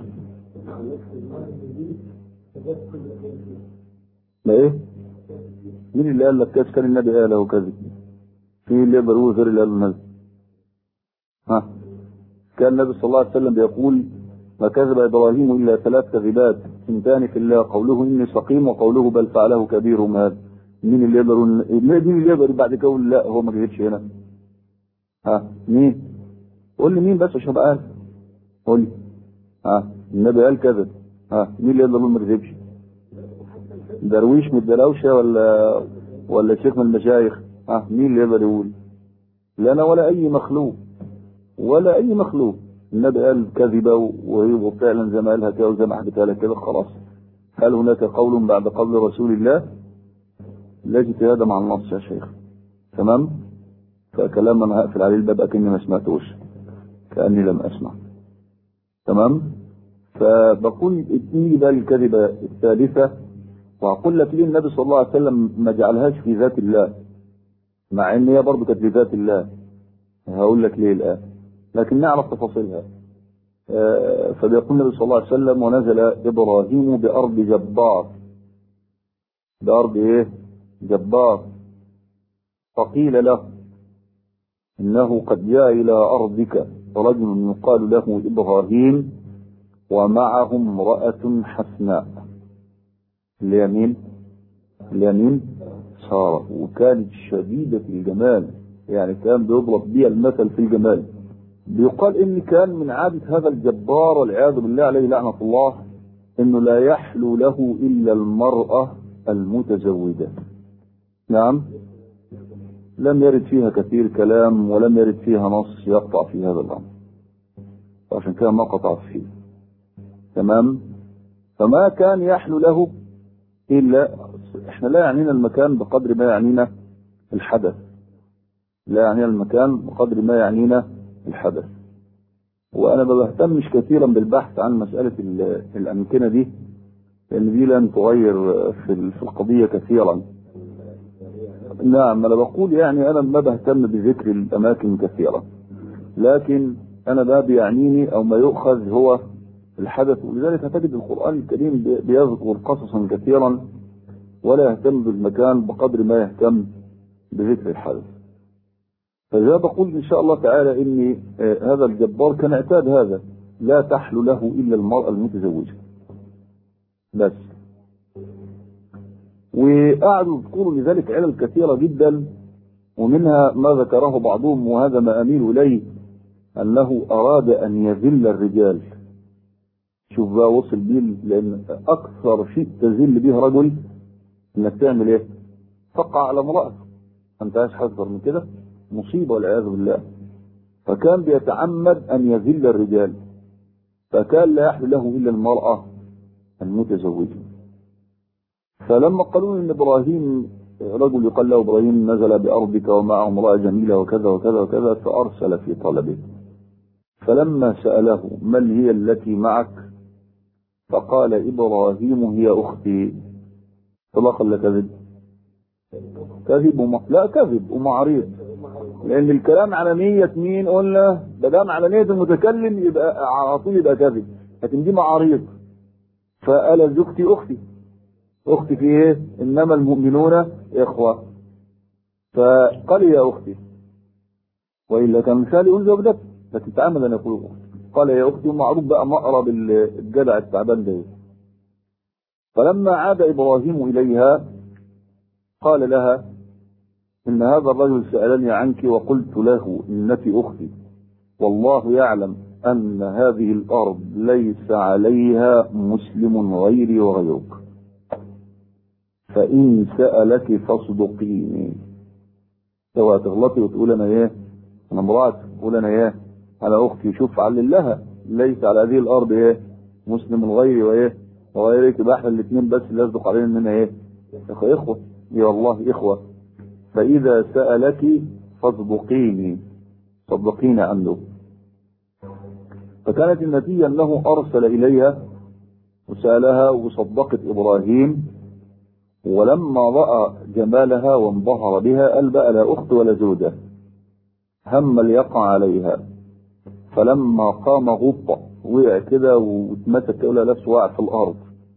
ما ايه مين اللي قال لك كذا كان النبي قاله كذب في اللي يقدر يقول غير اللي قاله النبي ها كان النبي صلى الله عليه وسلم بيقول ما كذب ابراهيم الا ثلاث كذبات اثنتان في الله قوله اني سقيم وقوله بل فعله كبيرهم هذا مين اللي يقدر مين اللي يقدر بعد كده يقول لا هو ما كذبش هنا ها مين قول لي مين بس عشان ابقى عارف قول لي ها النبي قال كذب ها مين اللي يقدر يقول ما كذبش درويش من الدراوشه ولا ولا شيخ من المشايخ ها مين اللي يقدر يقول لا انا ولا اي مخلوق ولا اي مخلوق النبي قال كذبه وفعلا زي ما قالها كده وزي ما حكيتها لك كده خلاص هل هناك قول بعد قول رسول الله لا اجتهاد مع النص يا شيخ تمام فكلام انا هقفل عليه الباب اكني ما سمعتوش كاني لم اسمع تمام فبقول اديني بقى الكذبه الثالثه واقول لك ليه النبي صلى الله عليه وسلم ما جعلهاش في ذات الله مع ان هي برضه كانت في ذات الله هقول لك ليه الان لكن نعرف تفاصيلها آه فبيقول النبي صلى الله عليه وسلم ونزل ابراهيم بارض جبار بارض ايه جبار فقيل له انه قد جاء الى ارضك رجل يقال له ابراهيم ومعه امراه حسناء اليمين اليمين سارة وكانت شديدة الجمال يعني كان بيضرب بيها المثل في الجمال بيقال ان كان من عادة هذا الجبار والعياذ بالله عليه لعنة الله انه لا يحلو له الا المرأة المتزوجة نعم لم يرد فيها كثير كلام ولم يرد فيها نص يقطع في هذا الامر عشان كده ما قطع فيه تمام فما كان يحلو له إلا إحنا لا يعنينا المكان بقدر ما يعنينا الحدث لا يعنينا المكان بقدر ما يعنينا الحدث وأنا ما بهتمش كثيرا بالبحث عن مسألة الأمكنة دي لأن دي لن تغير في في القضية كثيرا نعم أنا بقول يعني أنا ما بهتم بذكر الأماكن كثيرا لكن أنا ده بيعنيني أو ما يؤخذ هو الحدث ولذلك هتجد القرآن الكريم بيذكر قصصا كثيرا ولا يهتم بالمكان بقدر ما يهتم بذكر الحدث فإذا بقول إن شاء الله تعالى إن هذا الجبار كان اعتاد هذا لا تحل له إلا المرأة المتزوجة بس وقعدوا يذكروا لذلك علل كثيرة جدا ومنها ما ذكره بعضهم وهذا ما أميل إليه أنه أراد أن يذل الرجال شوف بقى وصل بيه لان اكثر شيء تذل به رجل انك تعمل ايه تقع على امرأة انت عايز اكثر من كده مصيبة والعياذ بالله فكان بيتعمد ان يذل الرجال فكان لا يحل له الا المرأة المتزوجة فلما قالوا ان ابراهيم رجل يقال له ابراهيم نزل بارضك ومعه امرأة جميلة وكذا وكذا وكذا فارسل في طلبه فلما سأله من هي التي معك فقال إبراهيم هي أختي صدق ولا كذب كذب وم... لا كذب ومعريض لأن الكلام على نية مين قلنا ما دام على نية المتكلم يبقى على طول يبقى كذب لكن دي معاريض فقال زوجتي أختي أختي في إيه؟ إنما المؤمنون إخوة فقال يا أختي وإلا كان مثال يقول زوجتك لكن تعمد أن يقول أختي قال يا أختي ومعروف بقى مقرب الجدع التعبان ده فلما عاد إبراهيم إليها قال لها إن هذا الرجل سألني عنك وقلت له إنك أختي والله يعلم أن هذه الأرض ليس عليها مسلم غيري وغيرك فإن سألك فاصدقيني اوعى تغلطي وتقول أنا إيه أنا امرأة تقول أنا إيه على اختي شوف علل لها ليس على هذه الارض ايه مسلم غيري وايه وغيرك يبقى احنا الاثنين بس اللي يصدق علينا اننا ايه اخوه يا والله اخوه فاذا سالك فاصدقيني صدقيني عنه فكانت النتيجة أنه أرسل إليها وسألها وصدقت إبراهيم ولما رأى جمالها وانبهر بها قال بقى لا أخت ولا زوجة هم ليقع عليها فلما قام غط وقع كده واتمسك كده نفسه وقع في الأرض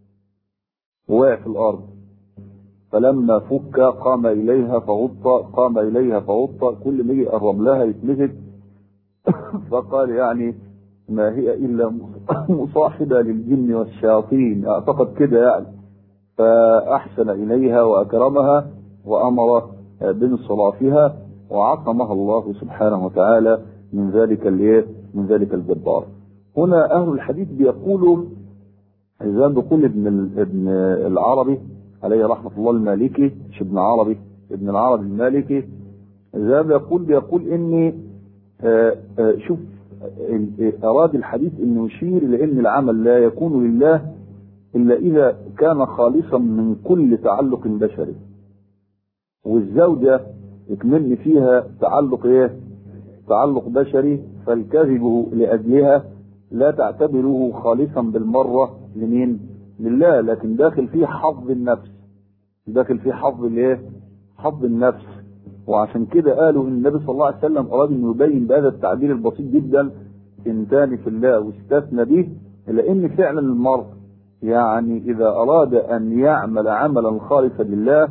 وقع في الأرض فلما فك قام إليها فغط قام إليها فغط كل ما يجي يقرب لها يتمسك فقال يعني ما هي إلا مصاحبة للجن والشياطين أعتقد كده يعني فأحسن إليها وأكرمها وأمر بانصرافها وعصمها الله سبحانه وتعالى من ذلك الايه من ذلك الجبار هنا أهل الحديث بيقولوا زي ما بيقول ابن ابن العربي عليه رحمة الله المالكي مش ابن عربي ابن العربي المالكي زي ما بيقول بيقول إني آآ آآ شوف أراد الحديث أنه يشير لأن العمل لا يكون لله إلا إذا كان خالصا من كل تعلق بشري والزوجة يكمن فيها تعلق إيه تعلق بشري فالكذب لأجلها لا تعتبره خالصا بالمرة لمين لله لكن داخل فيه حظ النفس داخل فيه حظ الايه حظ النفس وعشان كده قالوا ان النبي صلى الله عليه وسلم اراد ان يبين بهذا التعبير البسيط جدا انتان في الله واستثنى به لان فعلا المرء يعني اذا اراد ان يعمل عملا خالصا لله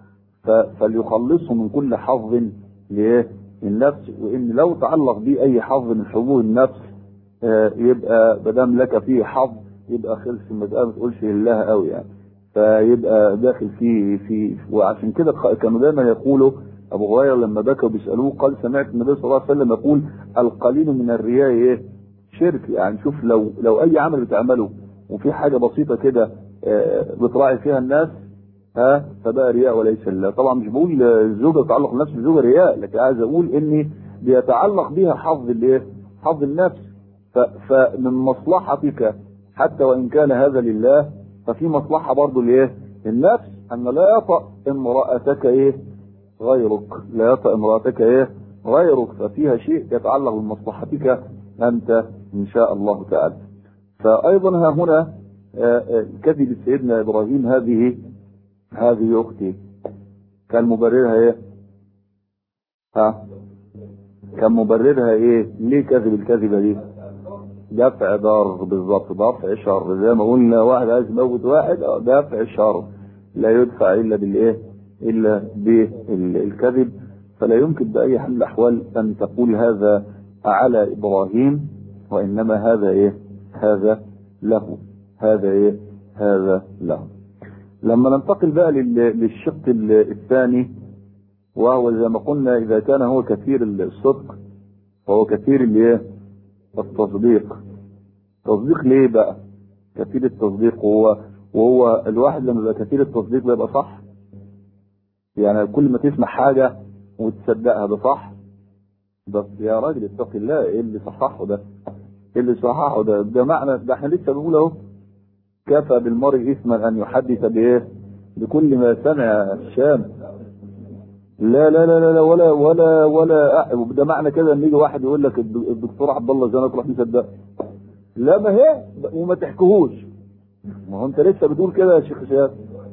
فليخلصه من كل حظ لايه النفس وان لو تعلق به اي حظ من حظوظ النفس يبقى بدام لك فيه حظ يبقى خلص المسألة ما تقولش لله قوي يعني فيبقى داخل في في وعشان كده كانوا دايما يقولوا ابو هريره لما بكى وبيسالوه قال سمعت النبي صلى الله عليه وسلم يقول القليل من الرياء ايه؟ شرك يعني شوف لو لو اي عمل بتعمله وفي حاجه بسيطه كده بتراعي فيها الناس ها فبقى رياء وليس لله طبعا مش بقول الزوجه تعلق النفس بالزوجه رياء لكن عايز اقول ان بيتعلق بها حظ الايه؟ حظ النفس فمن مصلحتك حتى وان كان هذا لله ففي مصلحه برضه لايه؟ النفس ان لا يطأ امرأتك ايه؟ غيرك لا يطأ امرأتك ايه؟ غيرك ففيها شيء يتعلق بمصلحتك انت ان شاء الله تعالى. فايضا ها هنا كذب سيدنا ابراهيم هذه هذه اختي كان مبررها ايه؟ ها؟ كان مبررها ايه؟ ليه كذب الكذبه دي؟ دفع ضار بالظبط دفع شر زي ما قلنا واحد عايز يموت واحد دفع شر لا يدفع الا بالايه؟ الا بالكذب فلا يمكن باي حال من الاحوال ان تقول هذا على ابراهيم وانما هذا ايه؟ هذا له هذا ايه؟ هذا له لما ننتقل بقى للشق الثاني وهو زي ما قلنا اذا كان هو كثير الصدق فهو كثير الايه؟ التصديق تصديق ليه بقى كثير التصديق هو وهو الواحد لما يبقى كثير التصديق بيبقى صح يعني كل ما تسمع حاجة وتصدقها ده صح بس يا راجل اتق الله ايه اللي صححه ده ايه اللي صححه ده ده معنى ده احنا لسه بنقول اهو كفى بالمرء اثما ان يحدث بايه بكل ما سمع الشام لا لا لا لا ولا ولا ولا ده معنى كده ان يجي واحد يقول لك الدكتور عبد الله زي تروح مصدق لا ما هي وما تحكيهوش ما هو انت لسه بتقول كده يا شيخ هشام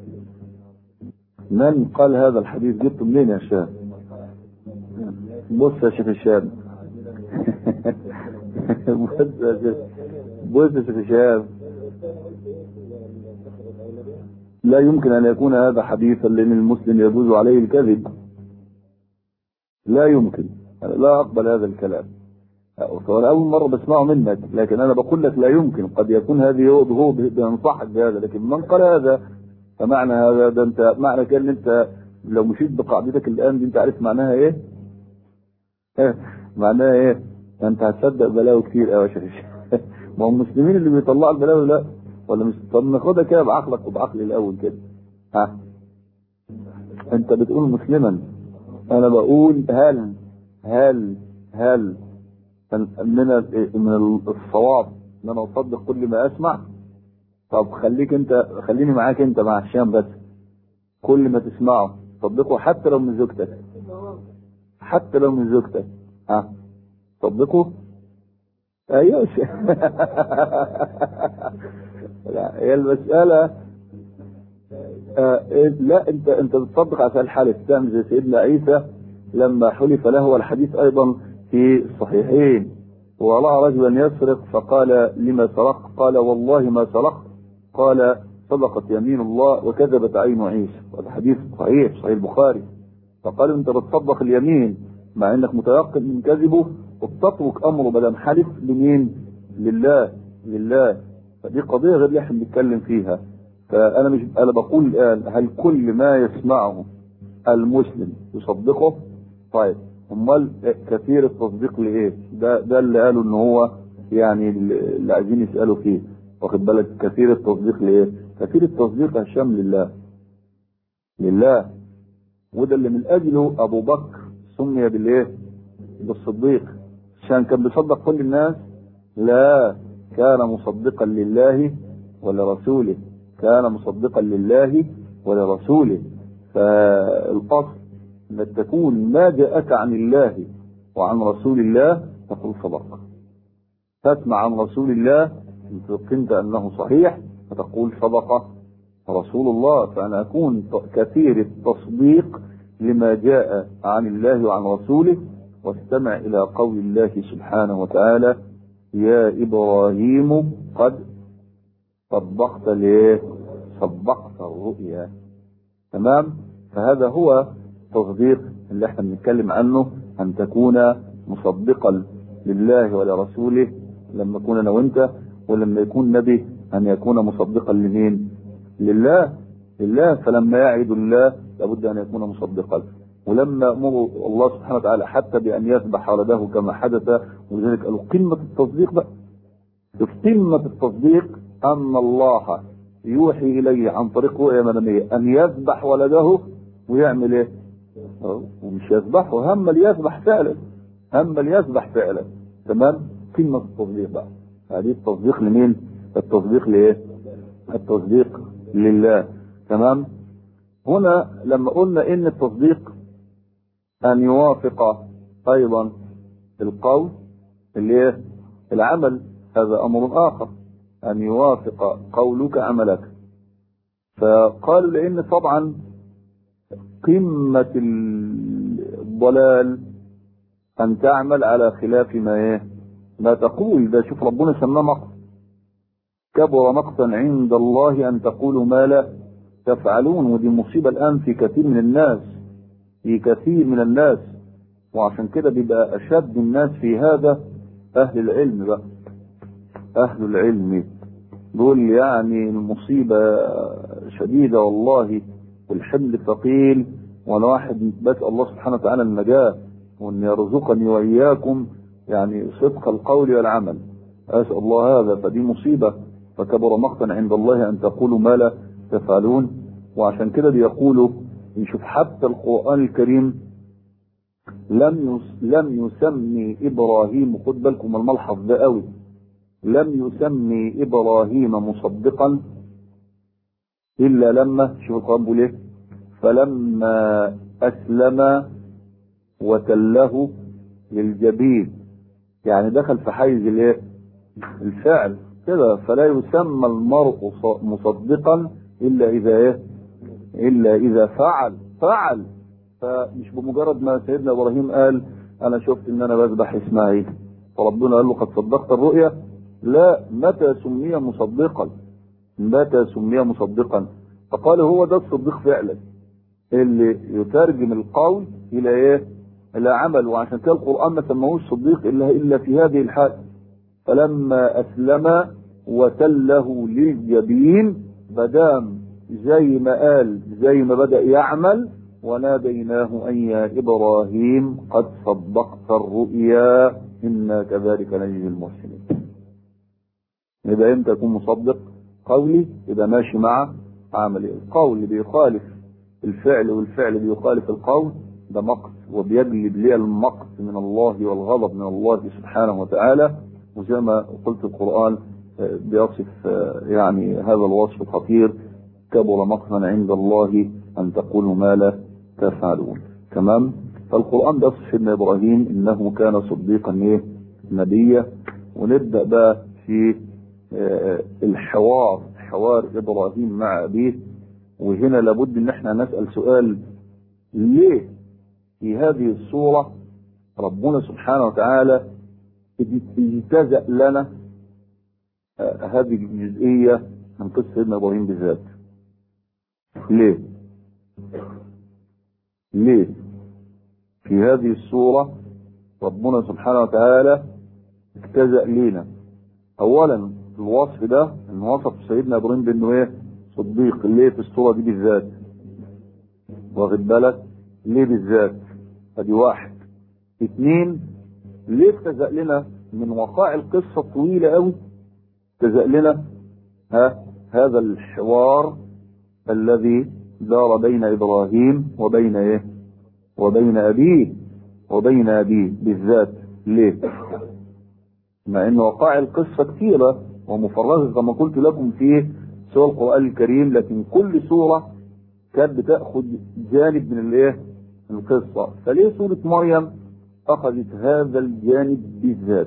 من قال هذا الحديث جبته منين يا هشام بص يا شيخ هشام بص يا شيخ بص يا شيخ هشام لا يمكن ان يكون هذا حديثا لان المسلم يجوز عليه الكذب لا يمكن أنا لا أقبل هذا الكلام وأنا أول مرة بسمعه منك لكن أنا بقول لك لا يمكن قد يكون هذه هو بينصحك بهذا لكن من قال هذا فمعنى هذا ده أنت معنى كان أنت لو مشيت بقاعدتك الآن دي أنت عارف معناها إيه؟ معناها إيه؟ أنت هتصدق بلاوي كتير قوي يا شيخ ما هم المسلمين اللي بيطلعوا البلاوي لا ولا مش طب ناخدها كده بعقلك وبعقلي الأول كده ها أنت بتقول مسلما انا بقول هل هل هل من من الصواب ان انا اصدق كل ما اسمع طب خليك انت خليني معاك انت مع الشام بس كل ما تسمعه صدقه حتى لو من زوجتك حتى لو من زوجتك ها صدقه ايوه لا هي المسألة آه لا انت انت بتصدق على الحال التام زي سيدنا عيسى لما حلف له والحديث ايضا في الصحيحين ورأى رجلا يسرق فقال لما سرق قال والله ما سرقت قال صدقت يمين الله وكذبت عين عيسى هذا حديث صحيح صحيح البخاري فقال انت بتصدق اليمين مع انك متيقن من كذبه وبتترك امره بدل حلف لمين لله لله فدي قضيه غير اللي احنا بنتكلم فيها فانا مش انا بقول الان هل كل ما يسمعه المسلم يصدقه طيب امال كثير التصديق لايه ده ده اللي قالوا ان هو يعني اللي عايزين يسالوا فيه واخد بالك كثير التصديق لايه كثير التصديق هشام لله لله وده اللي من اجله ابو بكر سمي بالايه بالصديق عشان كان بيصدق كل الناس لا كان مصدقا لله ولرسوله كان مصدقا لله ولرسوله فالاصل انك تكون ما جاءك عن الله وعن رسول الله تقول صدق تسمع عن رسول الله ان تقنت انه صحيح فتقول صدق رسول الله فانا اكون كثير التصديق لما جاء عن الله وعن رسوله واستمع الى قول الله سبحانه وتعالى يا ابراهيم قد صدقت ليه صدقت الرؤيا تمام فهذا هو التصديق اللي احنا بنتكلم عنه ان تكون مصدقا لله ولرسوله لما يكون انا وانت ولما يكون نبي ان يكون مصدقا لمين لله لله فلما يعد الله لابد ان يكون مصدقا ولما امر الله سبحانه وتعالى حتى بان يذبح ولده كما حدث ولذلك قالوا قمه التصديق بقى في قمه التصديق ان الله يوحي اليه عن طريق رؤيا مناميه ان يذبح ولده ويعمل ايه؟ ومش يذبحه هم ليذبح فعلا هم ليذبح فعلا تمام؟ قمه التصديق بقى هذه التصديق لمين؟ التصديق لايه؟ التصديق لله تمام؟ هنا لما قلنا ان التصديق ان يوافق ايضا القول اللي هي العمل هذا امر اخر ان يوافق قولك عملك فقالوا لان طبعا قمة الضلال ان تعمل على خلاف ما ايه ما تقول ده شوف ربنا سماه مقت كبر مقتا عند الله ان تقولوا ما لا تفعلون ودي مصيبة الان في كثير من الناس في كثير من الناس وعشان كده بيبقى اشد الناس في هذا اهل العلم بقى اهل العلم دول يعني المصيبة شديدة والله والحمل ثقيل وانا واحد بسأل الله سبحانه وتعالى النجاة وان يرزقني واياكم يعني صدق القول والعمل اسأل الله هذا فدي مصيبة فكبر مقتا عند الله ان تقولوا ما لا تفعلون وعشان كده بيقولوا نشوف حتى القرآن الكريم لم يس لم يسمي ابراهيم خد بالكم الملحظ ده قوي لم يسمي ابراهيم مصدقا الا لما شوف القرآن بيقول ايه فلما اسلم وتله للجبين يعني دخل في حيز الايه الفعل كده فلا يسمى المرء مصدقا الا اذا ايه الا اذا فعل فعل فمش بمجرد ما سيدنا ابراهيم قال انا شفت ان انا بذبح اسماعيل فربنا قال له قد صدقت الرؤيا لا متى سمي مصدقا متى سمي مصدقا فقال هو ده الصديق فعلا اللي يترجم القول الى ايه الى عمل وعشان كده القران ما سماهوش صديق الا الا في هذه الحال فلما اسلم وتله للجبين مدام زي ما قال زي ما بدا يعمل وناديناه ان يا ابراهيم قد صدقت الرؤيا انا كذلك نجزي المحسنين يبقى امتى اكون مصدق قولي يبقى ماشي مع عملي القول اللي بيخالف الفعل والفعل بيخالف القول ده مقت وبيجلب لي المقت من الله والغضب من الله سبحانه وتعالى وزي ما قلت القرآن بيصف يعني هذا الوصف الخطير كبر مقتا عند الله أن تقولوا ما لا تفعلون تمام فالقرآن بيصف سيدنا إبراهيم إنه كان صديقا إيه نبيا ونبدأ بقى في الحوار حوار إبراهيم مع أبيه وهنا لابد ان احنا نسأل سؤال ليه في هذه الصورة ربنا سبحانه وتعالى اجتزأ لنا هذه الجزئية من قصة سيدنا إبراهيم بالذات ليه ليه في هذه الصورة ربنا سبحانه وتعالى اجتزأ لنا أولا الوصف ده ان وصف سيدنا إبراهيم بأنه إيه صديق ليه في الصورة دي بالذات واخد بالك ليه بالذات ادي واحد اثنين ليه اجتزأ لنا من وقائع القصة الطويلة قوي اجتزأ لنا ها هذا الحوار الذي دار بين ابراهيم وبين ايه وبين ابيه وبين ابيه بالذات ليه مع ان وقائع القصة كثيرة ومفرغة كما قلت لكم في سورة القرآن الكريم لكن كل سورة كانت بتأخذ جانب من الايه القصة فليه سورة مريم أخذت هذا الجانب بالذات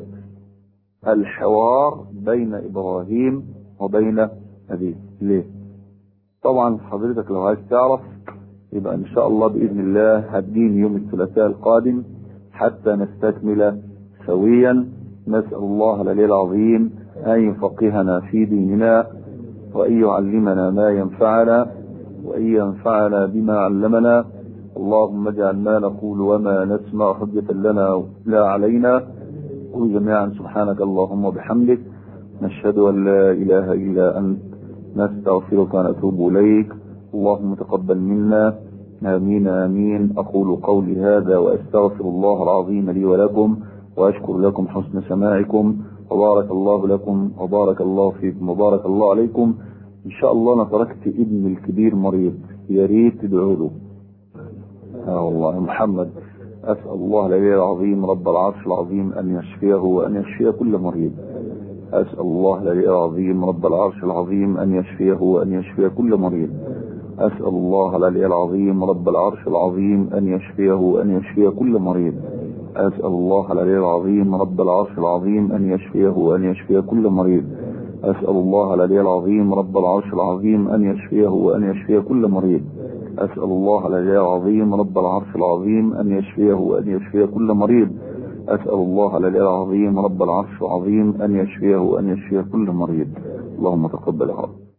الحوار بين إبراهيم وبين أبيه ليه طبعا حضرتك لو عايز تعرف يبقى إن شاء الله بإذن الله هتجيني يوم الثلاثاء القادم حتى نستكمل سويا نسأل الله العلي العظيم أن يفقهنا في ديننا وأن يعلمنا ما ينفعنا وأن ينفعنا بما علمنا اللهم اجعل ما نقول وما نسمع حجة لنا لا علينا قل جميعا سبحانك اللهم وبحمدك نشهد أن لا إله إلا أنت نستغفرك ونتوب إليك اللهم تقبل منا آمين آمين أقول قولي هذا وأستغفر الله العظيم لي ولكم وأشكر لكم حسن سماعكم وبارك الله لكم وبارك الله فيكم وبارك الله عليكم إن شاء الله أنا تركت ابني الكبير مريض يا ريت تدعوا له آه والله محمد أسأل الله العلي العظيم رب العرش العظيم أن يشفيه وأن يشفي كل مريض أسأل الله العلي العظيم رب العرش العظيم أن يشفيه وأن يشفي كل مريض أسأل الله العلي العظيم رب العرش العظيم أن يشفيه وأن يشفي كل مريض أسأل الله العلي العظيم رب العرش العظيم أن يشفيه وأن يشفي كل مريض أسأل الله العلي العظيم رب العرش العظيم أن يشفيه وأن يشفي كل مريض أسأل الله العلي العظيم رب العرش العظيم أن يشفيه وأن يشفي كل مريض أسأل الله العلي العظيم رب العرش العظيم أن يشفيه وأن يشفي كل مريض اللهم تقبل يا رب